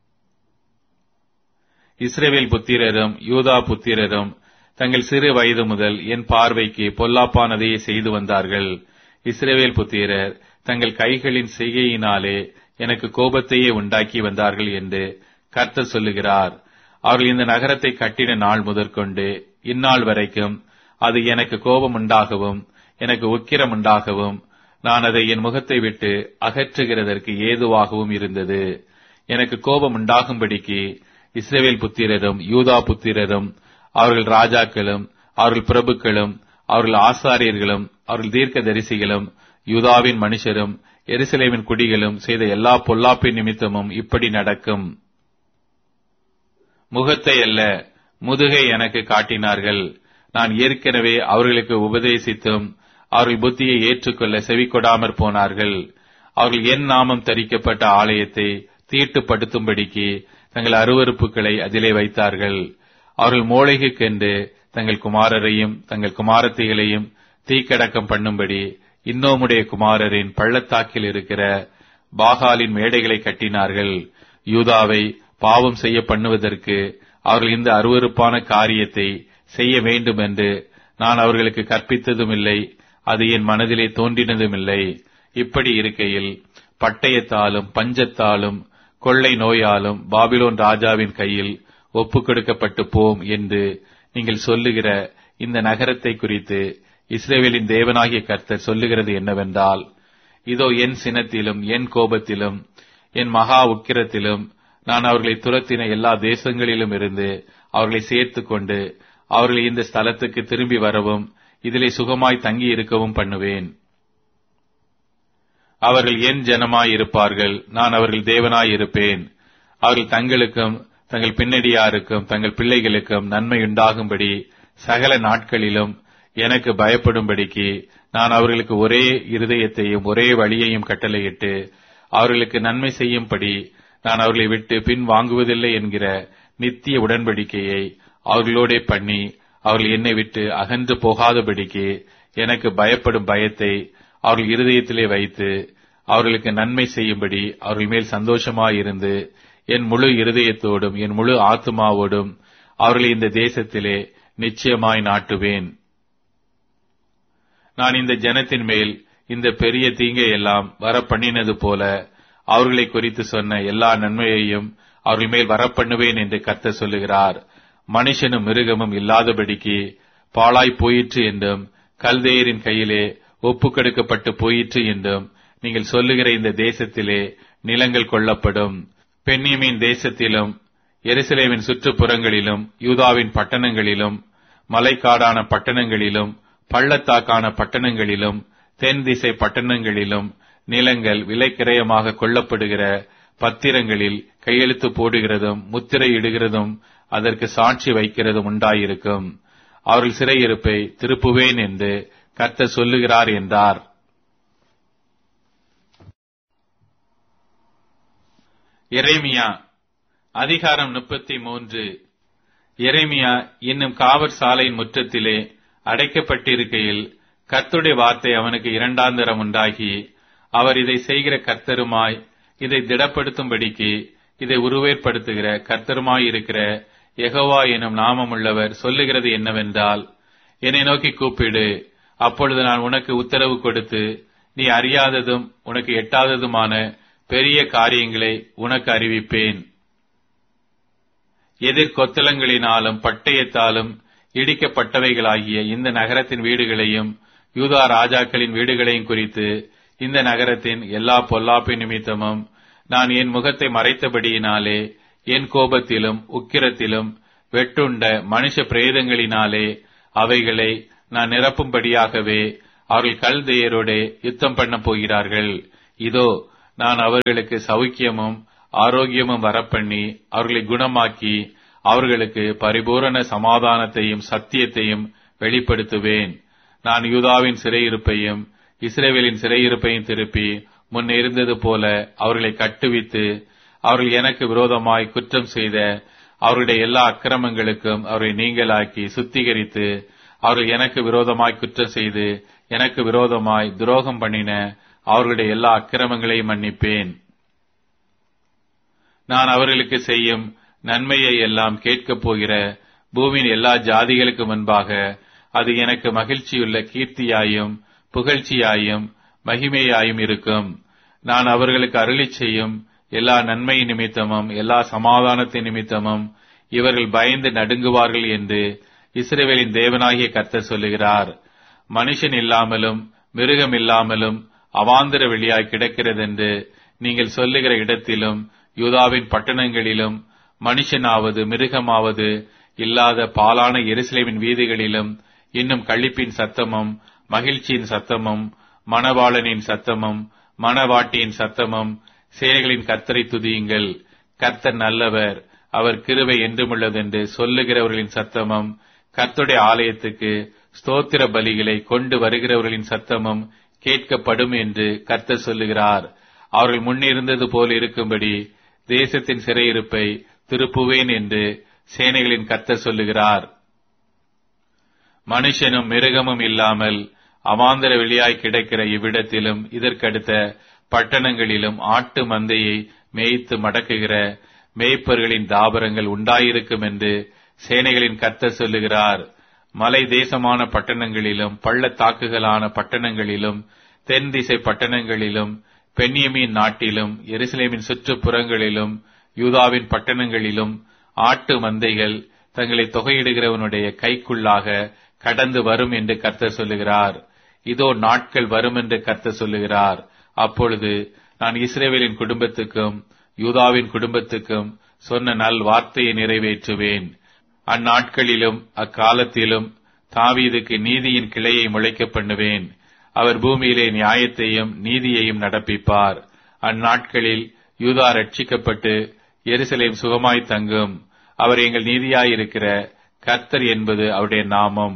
இஸ்ரேவேல் புத்திரரும் யூதா புத்திரரும் தங்கள் சிறு வயது முதல் என் பார்வைக்கு பொல்லாப்பானதையே செய்து வந்தார்கள் இஸ்ரேவேல் புத்திரர் தங்கள் கைகளின் செய்கையினாலே எனக்கு கோபத்தையே உண்டாக்கி வந்தார்கள் என்று கர்த்தர் சொல்லுகிறார் அவர்கள் இந்த நகரத்தை கட்டின நாள் முதற்கொண்டு இந்நாள் வரைக்கும் அது எனக்கு கோபம் உண்டாகவும் எனக்கு உக்கிரம் உண்டாகவும் நான் அதை என் முகத்தை விட்டு அகற்றுகிறதற்கு ஏதுவாகவும் இருந்தது எனக்கு கோபம் உண்டாகும்படிக்கு இஸ்ரேவேல் புத்திரரும் யூதா புத்திரரும் அவர்கள் ராஜாக்களும் அவர்கள் பிரபுக்களும் அவர்கள் ஆசாரியர்களும் அவர்கள் தீர்க்க தரிசிகளும் யூதாவின் மனுஷரும் எருசலேமின் குடிகளும் செய்த எல்லா பொல்லாப்பின் நிமித்தமும் இப்படி நடக்கும் முகத்தை அல்ல முதுகை எனக்கு காட்டினார்கள் நான் ஏற்கனவே அவர்களுக்கு உபதேசித்தும் அவர்கள் புத்தியை ஏற்றுக்கொள்ள செவிக்கொடாமற் போனார்கள் அவர்கள் என் நாமம் தரிக்கப்பட்ட ஆலயத்தை தீட்டுப்படுத்தும்படிக்கு தங்கள் அருவறுப்புகளை அதிலே வைத்தார்கள் அவர்கள் மூளைகுக்கென்று தங்கள் குமாரரையும் தங்கள் குமாரத்திகளையும் தீக்கடக்கம் பண்ணும்படி இன்னோமுடைய குமாரரின் பள்ளத்தாக்கில் இருக்கிற பாகாலின் மேடைகளை கட்டினார்கள் யூதாவை பாவம் செய்ய பண்ணுவதற்கு அவர்கள் இந்த அருவறுப்பான காரியத்தை செய்ய வேண்டும் என்று நான் அவர்களுக்கு கற்பித்ததும் இல்லை அது என் மனதிலே தோன்றினதும் இல்லை இப்படி இருக்கையில் பட்டயத்தாலும் பஞ்சத்தாலும் கொள்ளை நோயாலும் பாபிலோன் ராஜாவின் கையில் ஒப்புக் கொடுக்கப்பட்டு போம் என்று நீங்கள் சொல்லுகிற இந்த நகரத்தை குறித்து இஸ்ரேவேலின் தேவனாகிய கர்த்தர் சொல்லுகிறது என்னவென்றால் இதோ என் சினத்திலும் என் கோபத்திலும் என் மகா உக்கிரத்திலும் நான் அவர்களை துரத்தின எல்லா தேசங்களிலும் இருந்து அவர்களை சேர்த்துக் கொண்டு அவர்களை இந்த ஸ்தலத்துக்கு திரும்பி வரவும் இதிலே சுகமாய் தங்கி இருக்கவும் பண்ணுவேன் அவர்கள் என் ஜனமாய் இருப்பார்கள் நான் அவர்கள் தேவனாய் இருப்பேன் அவர்கள் தங்களுக்கும் தங்கள் பின்னடியாருக்கும் தங்கள் பிள்ளைகளுக்கும் நன்மை உண்டாகும்படி சகல நாட்களிலும் எனக்கு பயப்படும்படிக்கு நான் அவர்களுக்கு ஒரே இருதயத்தையும் ஒரே வழியையும் கட்டளையிட்டு அவர்களுக்கு நன்மை செய்யும்படி நான் அவர்களை விட்டு பின் வாங்குவதில்லை என்கிற நித்திய உடன்படிக்கையை அவர்களோடே பண்ணி அவர்கள் என்னை விட்டு அகன்று போகாதபடிக்கு எனக்கு பயப்படும் பயத்தை அவர்கள் இருதயத்திலே வைத்து அவர்களுக்கு நன்மை செய்யும்படி அவர்கள் மேல் சந்தோஷமாயிருந்து என் முழு இருதயத்தோடும் என் முழு ஆத்மாவோடும் அவர்களை இந்த தேசத்திலே நிச்சயமாய் நாட்டுவேன் நான் இந்த ஜனத்தின் மேல் இந்த பெரிய தீங்கை எல்லாம் வர பண்ணினது போல அவர்களை குறித்து சொன்ன எல்லா நன்மையையும் அவர்கள் மேல் வரப்பண்ணுவேன் என்று கர்த்தர் சொல்லுகிறார் மனுஷனும் மிருகமும் இல்லாதபடிக்கு பாழாய் போயிற்று என்றும் கல்தேயரின் கையிலே ஒப்புக்கெடுக்கப்பட்டு போயிற்று என்றும் நீங்கள் சொல்லுகிற இந்த தேசத்திலே நிலங்கள் கொள்ளப்படும் பெண்ணியமின் தேசத்திலும் எருசலேமின் சுற்றுப்புறங்களிலும் யூதாவின் பட்டணங்களிலும் மலைக்காடான பட்டணங்களிலும் பள்ளத்தாக்கான பட்டணங்களிலும் தென் திசை பட்டணங்களிலும் நிலங்கள் விலைக்கிரயமாக கொள்ளப்படுகிற பத்திரங்களில் கையெழுத்து போடுகிறதும் முத்திரையிடுகிறதும் அதற்கு சாட்சி வைக்கிறதும் உண்டாயிருக்கும் அவர்கள் சிறையிருப்பை திருப்புவேன் என்று கர்த்தர் சொல்லுகிறார் என்றார் எரேமியா அதிகாரம் முப்பத்தி மூன்று எரேமியா இன்னும் காவற் சாலையின் முற்றத்திலே அடைக்கப்பட்டிருக்கையில் கர்த்தருடைய வார்த்தை அவனுக்கு இரண்டாந்தரம் உண்டாகி அவர் இதை செய்கிற கர்த்தருமாய் இதை திடப்படுத்தும்படிக்கு இதை உருவேற்படுத்துகிற கர்த்தருமாய் இருக்கிற யெகோவா எனும் நாமமுள்ளவர் சொல்லுகிறது என்னவென்றால் என்னை நோக்கி கூப்பிடு அப்பொழுது நான் உனக்கு உத்தரவு கொடுத்து நீ அறியாததும் உனக்கு எட்டாததுமான பெரிய காரியங்களை உனக்கு அறிவிப்பேன் எதிர் கொத்தளங்களினாலும் பட்டயத்தாலும் இடிக்கப்பட்டவைகளாகிய இந்த நகரத்தின் வீடுகளையும் யூதா ராஜாக்களின் வீடுகளையும் குறித்து இந்த நகரத்தின் எல்லா பொல்லாப்பின் நிமித்தமும் நான் என் முகத்தை மறைத்தபடியினாலே என் கோபத்திலும் உக்கிரத்திலும் வெட்டுண்ட மனுஷ பிரேதங்களினாலே அவைகளை நான் நிரப்பும்படியாகவே அவர்கள் கல்தேயரோடே யுத்தம் பண்ண போகிறார்கள் இதோ நான் அவர்களுக்கு சௌக்கியமும் ஆரோக்கியமும் வரப்பண்ணி அவர்களை குணமாக்கி அவர்களுக்கு பரிபூரண சமாதானத்தையும் சத்தியத்தையும் வெளிப்படுத்துவேன் நான் யூதாவின் சிறையிருப்பையும் இஸ்ரேவேலின் சிறையிருப்பையும் திருப்பி முன் இருந்தது போல அவர்களை கட்டுவித்து அவர்கள் எனக்கு விரோதமாய் குற்றம் செய்த அவருடைய எல்லா அக்கிரமங்களுக்கும் அவரை நீங்களாக்கி சுத்திகரித்து அவர்கள் எனக்கு விரோதமாய் குற்றம் செய்து எனக்கு விரோதமாய் துரோகம் பண்ணின அவர்களுடைய எல்லா அக்கிரமங்களையும் மன்னிப்பேன் நான் அவர்களுக்கு செய்யும் நன்மையை எல்லாம் கேட்கப் போகிற பூமியின் எல்லா ஜாதிகளுக்கு முன்பாக அது எனக்கு மகிழ்ச்சியுள்ள கீர்த்தியாயும் புகழ்ச்சியாயும் மகிமையாயும் இருக்கும் நான் அவர்களுக்கு அருளி செய்யும் எல்லா நன்மை நிமித்தமும் எல்லா சமாதானத்தின் நிமித்தமும் இவர்கள் பயந்து நடுங்குவார்கள் என்று இஸ்ரேவேலின் தேவனாகிய கர்த்தர் சொல்லுகிறார் மனுஷன் இல்லாமலும் மிருகம் இல்லாமலும் அவாந்திர வெளியாய் கிடக்கிறதென்று நீங்கள் சொல்லுகிற இடத்திலும் யூதாவின் பட்டணங்களிலும் மனுஷனாவது மிருகமாவது இல்லாத பாலான எருசலேமின் வீதிகளிலும் இன்னும் கழிப்பின் சத்தமும் மகிழ்ச்சியின் சத்தமும் மணவாளனின் சத்தமும் மணவாட்டியின் சத்தமும் சேனைகளின் கர்த்தரை துதியுங்கள் கர்த்தர் நல்லவர் அவர் கிருவை என்றுமுள்ளதென்று சொல்லுகிறவர்களின் சத்தமும் கர்த்தருடைய ஆலயத்துக்கு ஸ்தோத்திர பலிகளை கொண்டு வருகிறவர்களின் சத்தமும் கேட்கப்படும் என்று கர்த்தர் சொல்லுகிறார் அவர்கள் முன்னிருந்தது போல் இருக்கும்படி தேசத்தின் சிறையிருப்பை திருப்புவேன் என்று சேனைகளின் கர்த்தர் சொல்லுகிறார் மனுஷனும் மிருகமும் இல்லாமல் அவாந்தர வெளியாய் கிடக்கிற இவ்விடத்திலும் இதற்கடுத்த பட்டணங்களிலும் ஆட்டு மந்தையை மேய்த்து மடக்குகிற மேய்ப்பர்களின் தாபரங்கள் உண்டாயிருக்கும் என்று சேனைகளின் கர்த்தர் சொல்லுகிறார் மலை தேசமான பட்டணங்களிலும் பள்ளத்தாக்குகளான பட்டணங்களிலும் தென் திசை பட்டணங்களிலும் பெண்ணியமின் நாட்டிலும் எருசலேமின் சுற்றுப்புறங்களிலும் யூதாவின் பட்டணங்களிலும் ஆட்டு மந்தைகள் தங்களை தொகையிடுகிறவனுடைய கைக்குள்ளாக கடந்து வரும் என்று கர்த்தர் சொல்லுகிறார் இதோ நாட்கள் வரும் என்று கர்த்தர் சொல்லுகிறார் அப்பொழுது நான் இஸ்ரேவேலின் குடும்பத்துக்கும் யூதாவின் குடும்பத்துக்கும் சொன்ன நல் வார்த்தையை நிறைவேற்றுவேன் அந்நாட்களிலும் அக்காலத்திலும் தாவீதுக்கு நீதியின் கிளையை முளைக்க பண்ணுவேன் அவர் பூமியிலே நியாயத்தையும் நீதியையும் நடப்பிப்பார் அந்நாட்களில் யூதா ரட்சிக்கப்பட்டு எருசலேம் சுகமாய் தங்கும் அவர் எங்கள் நீதியாயிருக்கிற கர்த்தர் என்பது அவருடைய நாமம்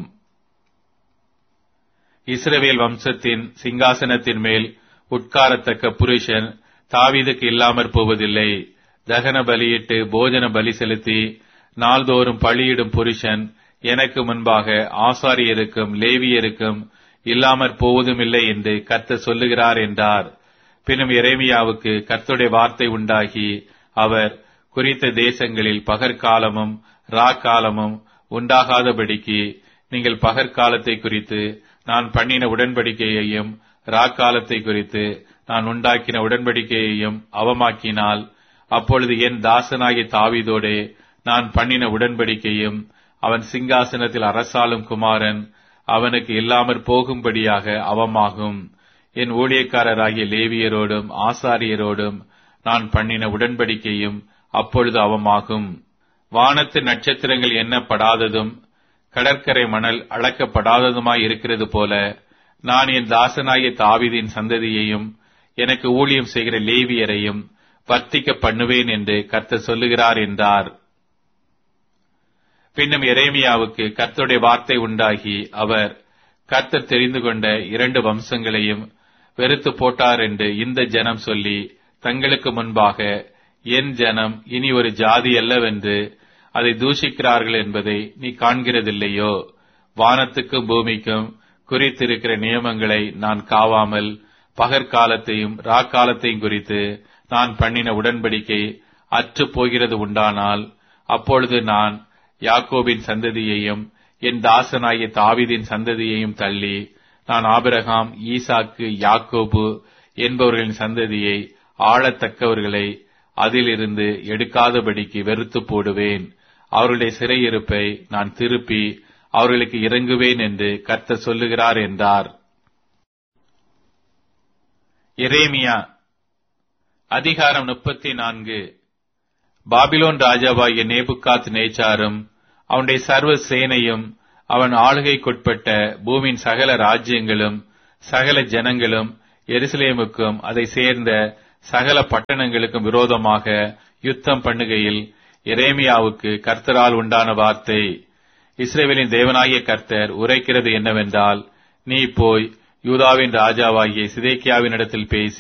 இஸ்ரவேல் வம்சத்தின் சிங்காசனத்தின் மேல் உட்காரத்தக்க புருஷன் தாவீதுக்கு இல்லாமற் போவதில்லை தகன பலியிட்டு போஜன பலி செலுத்தி நாள்தோறும் பலியிடும் புருஷன் எனக்கு முன்பாக ஆசாரியருக்கும் லேவியருக்கும் இல்லாமற் போவதுமில்லை என்று கர்த்தர் சொல்லுகிறார் என்றார் பின்னும் எரேமியாவுக்கு கர்த்தருடைய வார்த்தை உண்டாகி அவர் குறித்த தேசங்களில் பகற்காலமும் ராக்காலமும் உண்டாகாதபடிக்கு நீங்கள் பகற்காலத்தை குறித்து நான் பண்ணின உடன்படிக்கையையும் ராக்காலத்தை குறித்து நான் உண்டாக்கின உடன்படிக்கையையும் அவமாக்கினால் அப்பொழுது என் தாசனாகிய தாவீதோடே நான் பண்ணின உடன்படிக்கையும் அவன் சிங்காசனத்தில் அரசாளும் குமாரன் அவனுக்கு இல்லாமற் போகும்படியாக அவமாகும் என் ஊழியக்காரராகிய லேவியரோடும் ஆசாரியரோடும் நான் பண்ணின உடன்படிக்கையும் அப்பொழுது அவமாகும் வானத்து நட்சத்திரங்கள் எண்ணப்படாததும் கடற்கரை மணல் அளக்கப்படாததுமாய் இருக்கிறது போல நான் என் தாசனாகிய தாவீதின் சந்ததியையும் எனக்கு ஊழியம் செய்கிற லேவியரையும் வர்த்திக்க பண்ணுவேன் என்று கர்த்தர் சொல்லுகிறார் என்றார் பின்னும் எரேமியாவுக்கு கர்த்தருடைய வார்த்தை உண்டாகி அவர் கர்த்தர் தெரிந்து கொண்ட இரண்டு வம்சங்களையும் வெறுத்து போட்டார் என்று இந்த ஜனம் சொல்லி தங்களுக்கு முன்பாக என் ஜனம் இனி ஒரு ஜாதி அல்லவென்று அதை தூஷிக்கிறார்கள் என்பதை நீ காண்கிறதில்லையோ வானத்துக்கும் பூமிக்கும் குறித்திருக்கிற நியமங்களை நான் காவாமல் பகற்காலத்தையும் ராக்காலத்தையும் குறித்து நான் பண்ணின உடன்படிக்கை அற்று போகிறது உண்டானால் அப்பொழுது நான் யாக்கோபின் சந்ததியையும் என் தாசனாகிய தாவிதின் சந்ததியையும் தள்ளி நான் ஆபிரகாம் ஈசாக்கு யாக்கோபு என்பவர்களின் சந்ததியை ஆளத்தக்கவர்களை அதிலிருந்து எடுக்காதபடிக்கு வெறுத்து போடுவேன் அவர்களுடைய சிறையிருப்பை நான் திருப்பி அவர்களுக்கு இறங்குவேன் என்று கர்த்தர் சொல்லுகிறார் என்றார் எரேமியா அதிகாரம் முப்பத்தி நான்கு பாபிலோன் ராஜாவாகிய நேபுகாத் நேச்சாரும் அவனுடைய சர்வ சேனையும் அவன் ஆளுகைக்குட்பட்ட பூமியின் சகல ராஜ்யங்களும் சகல ஜனங்களும் எருசலேமுக்கும் அதை சேர்ந்த சகல பட்டணங்களுக்கும் விரோதமாக யுத்தம் பண்ணுகையில் எரேமியாவுக்கு கர்த்தரால் உண்டான வார்த்தை இஸ்ரேவேலின் தேவனாகிய கர்த்தர் உரைக்கிறது என்னவென்றால் நீ போய் யூதாவின் ராஜாவாகிய சிதேக்கியாவினிடத்தில் பேசி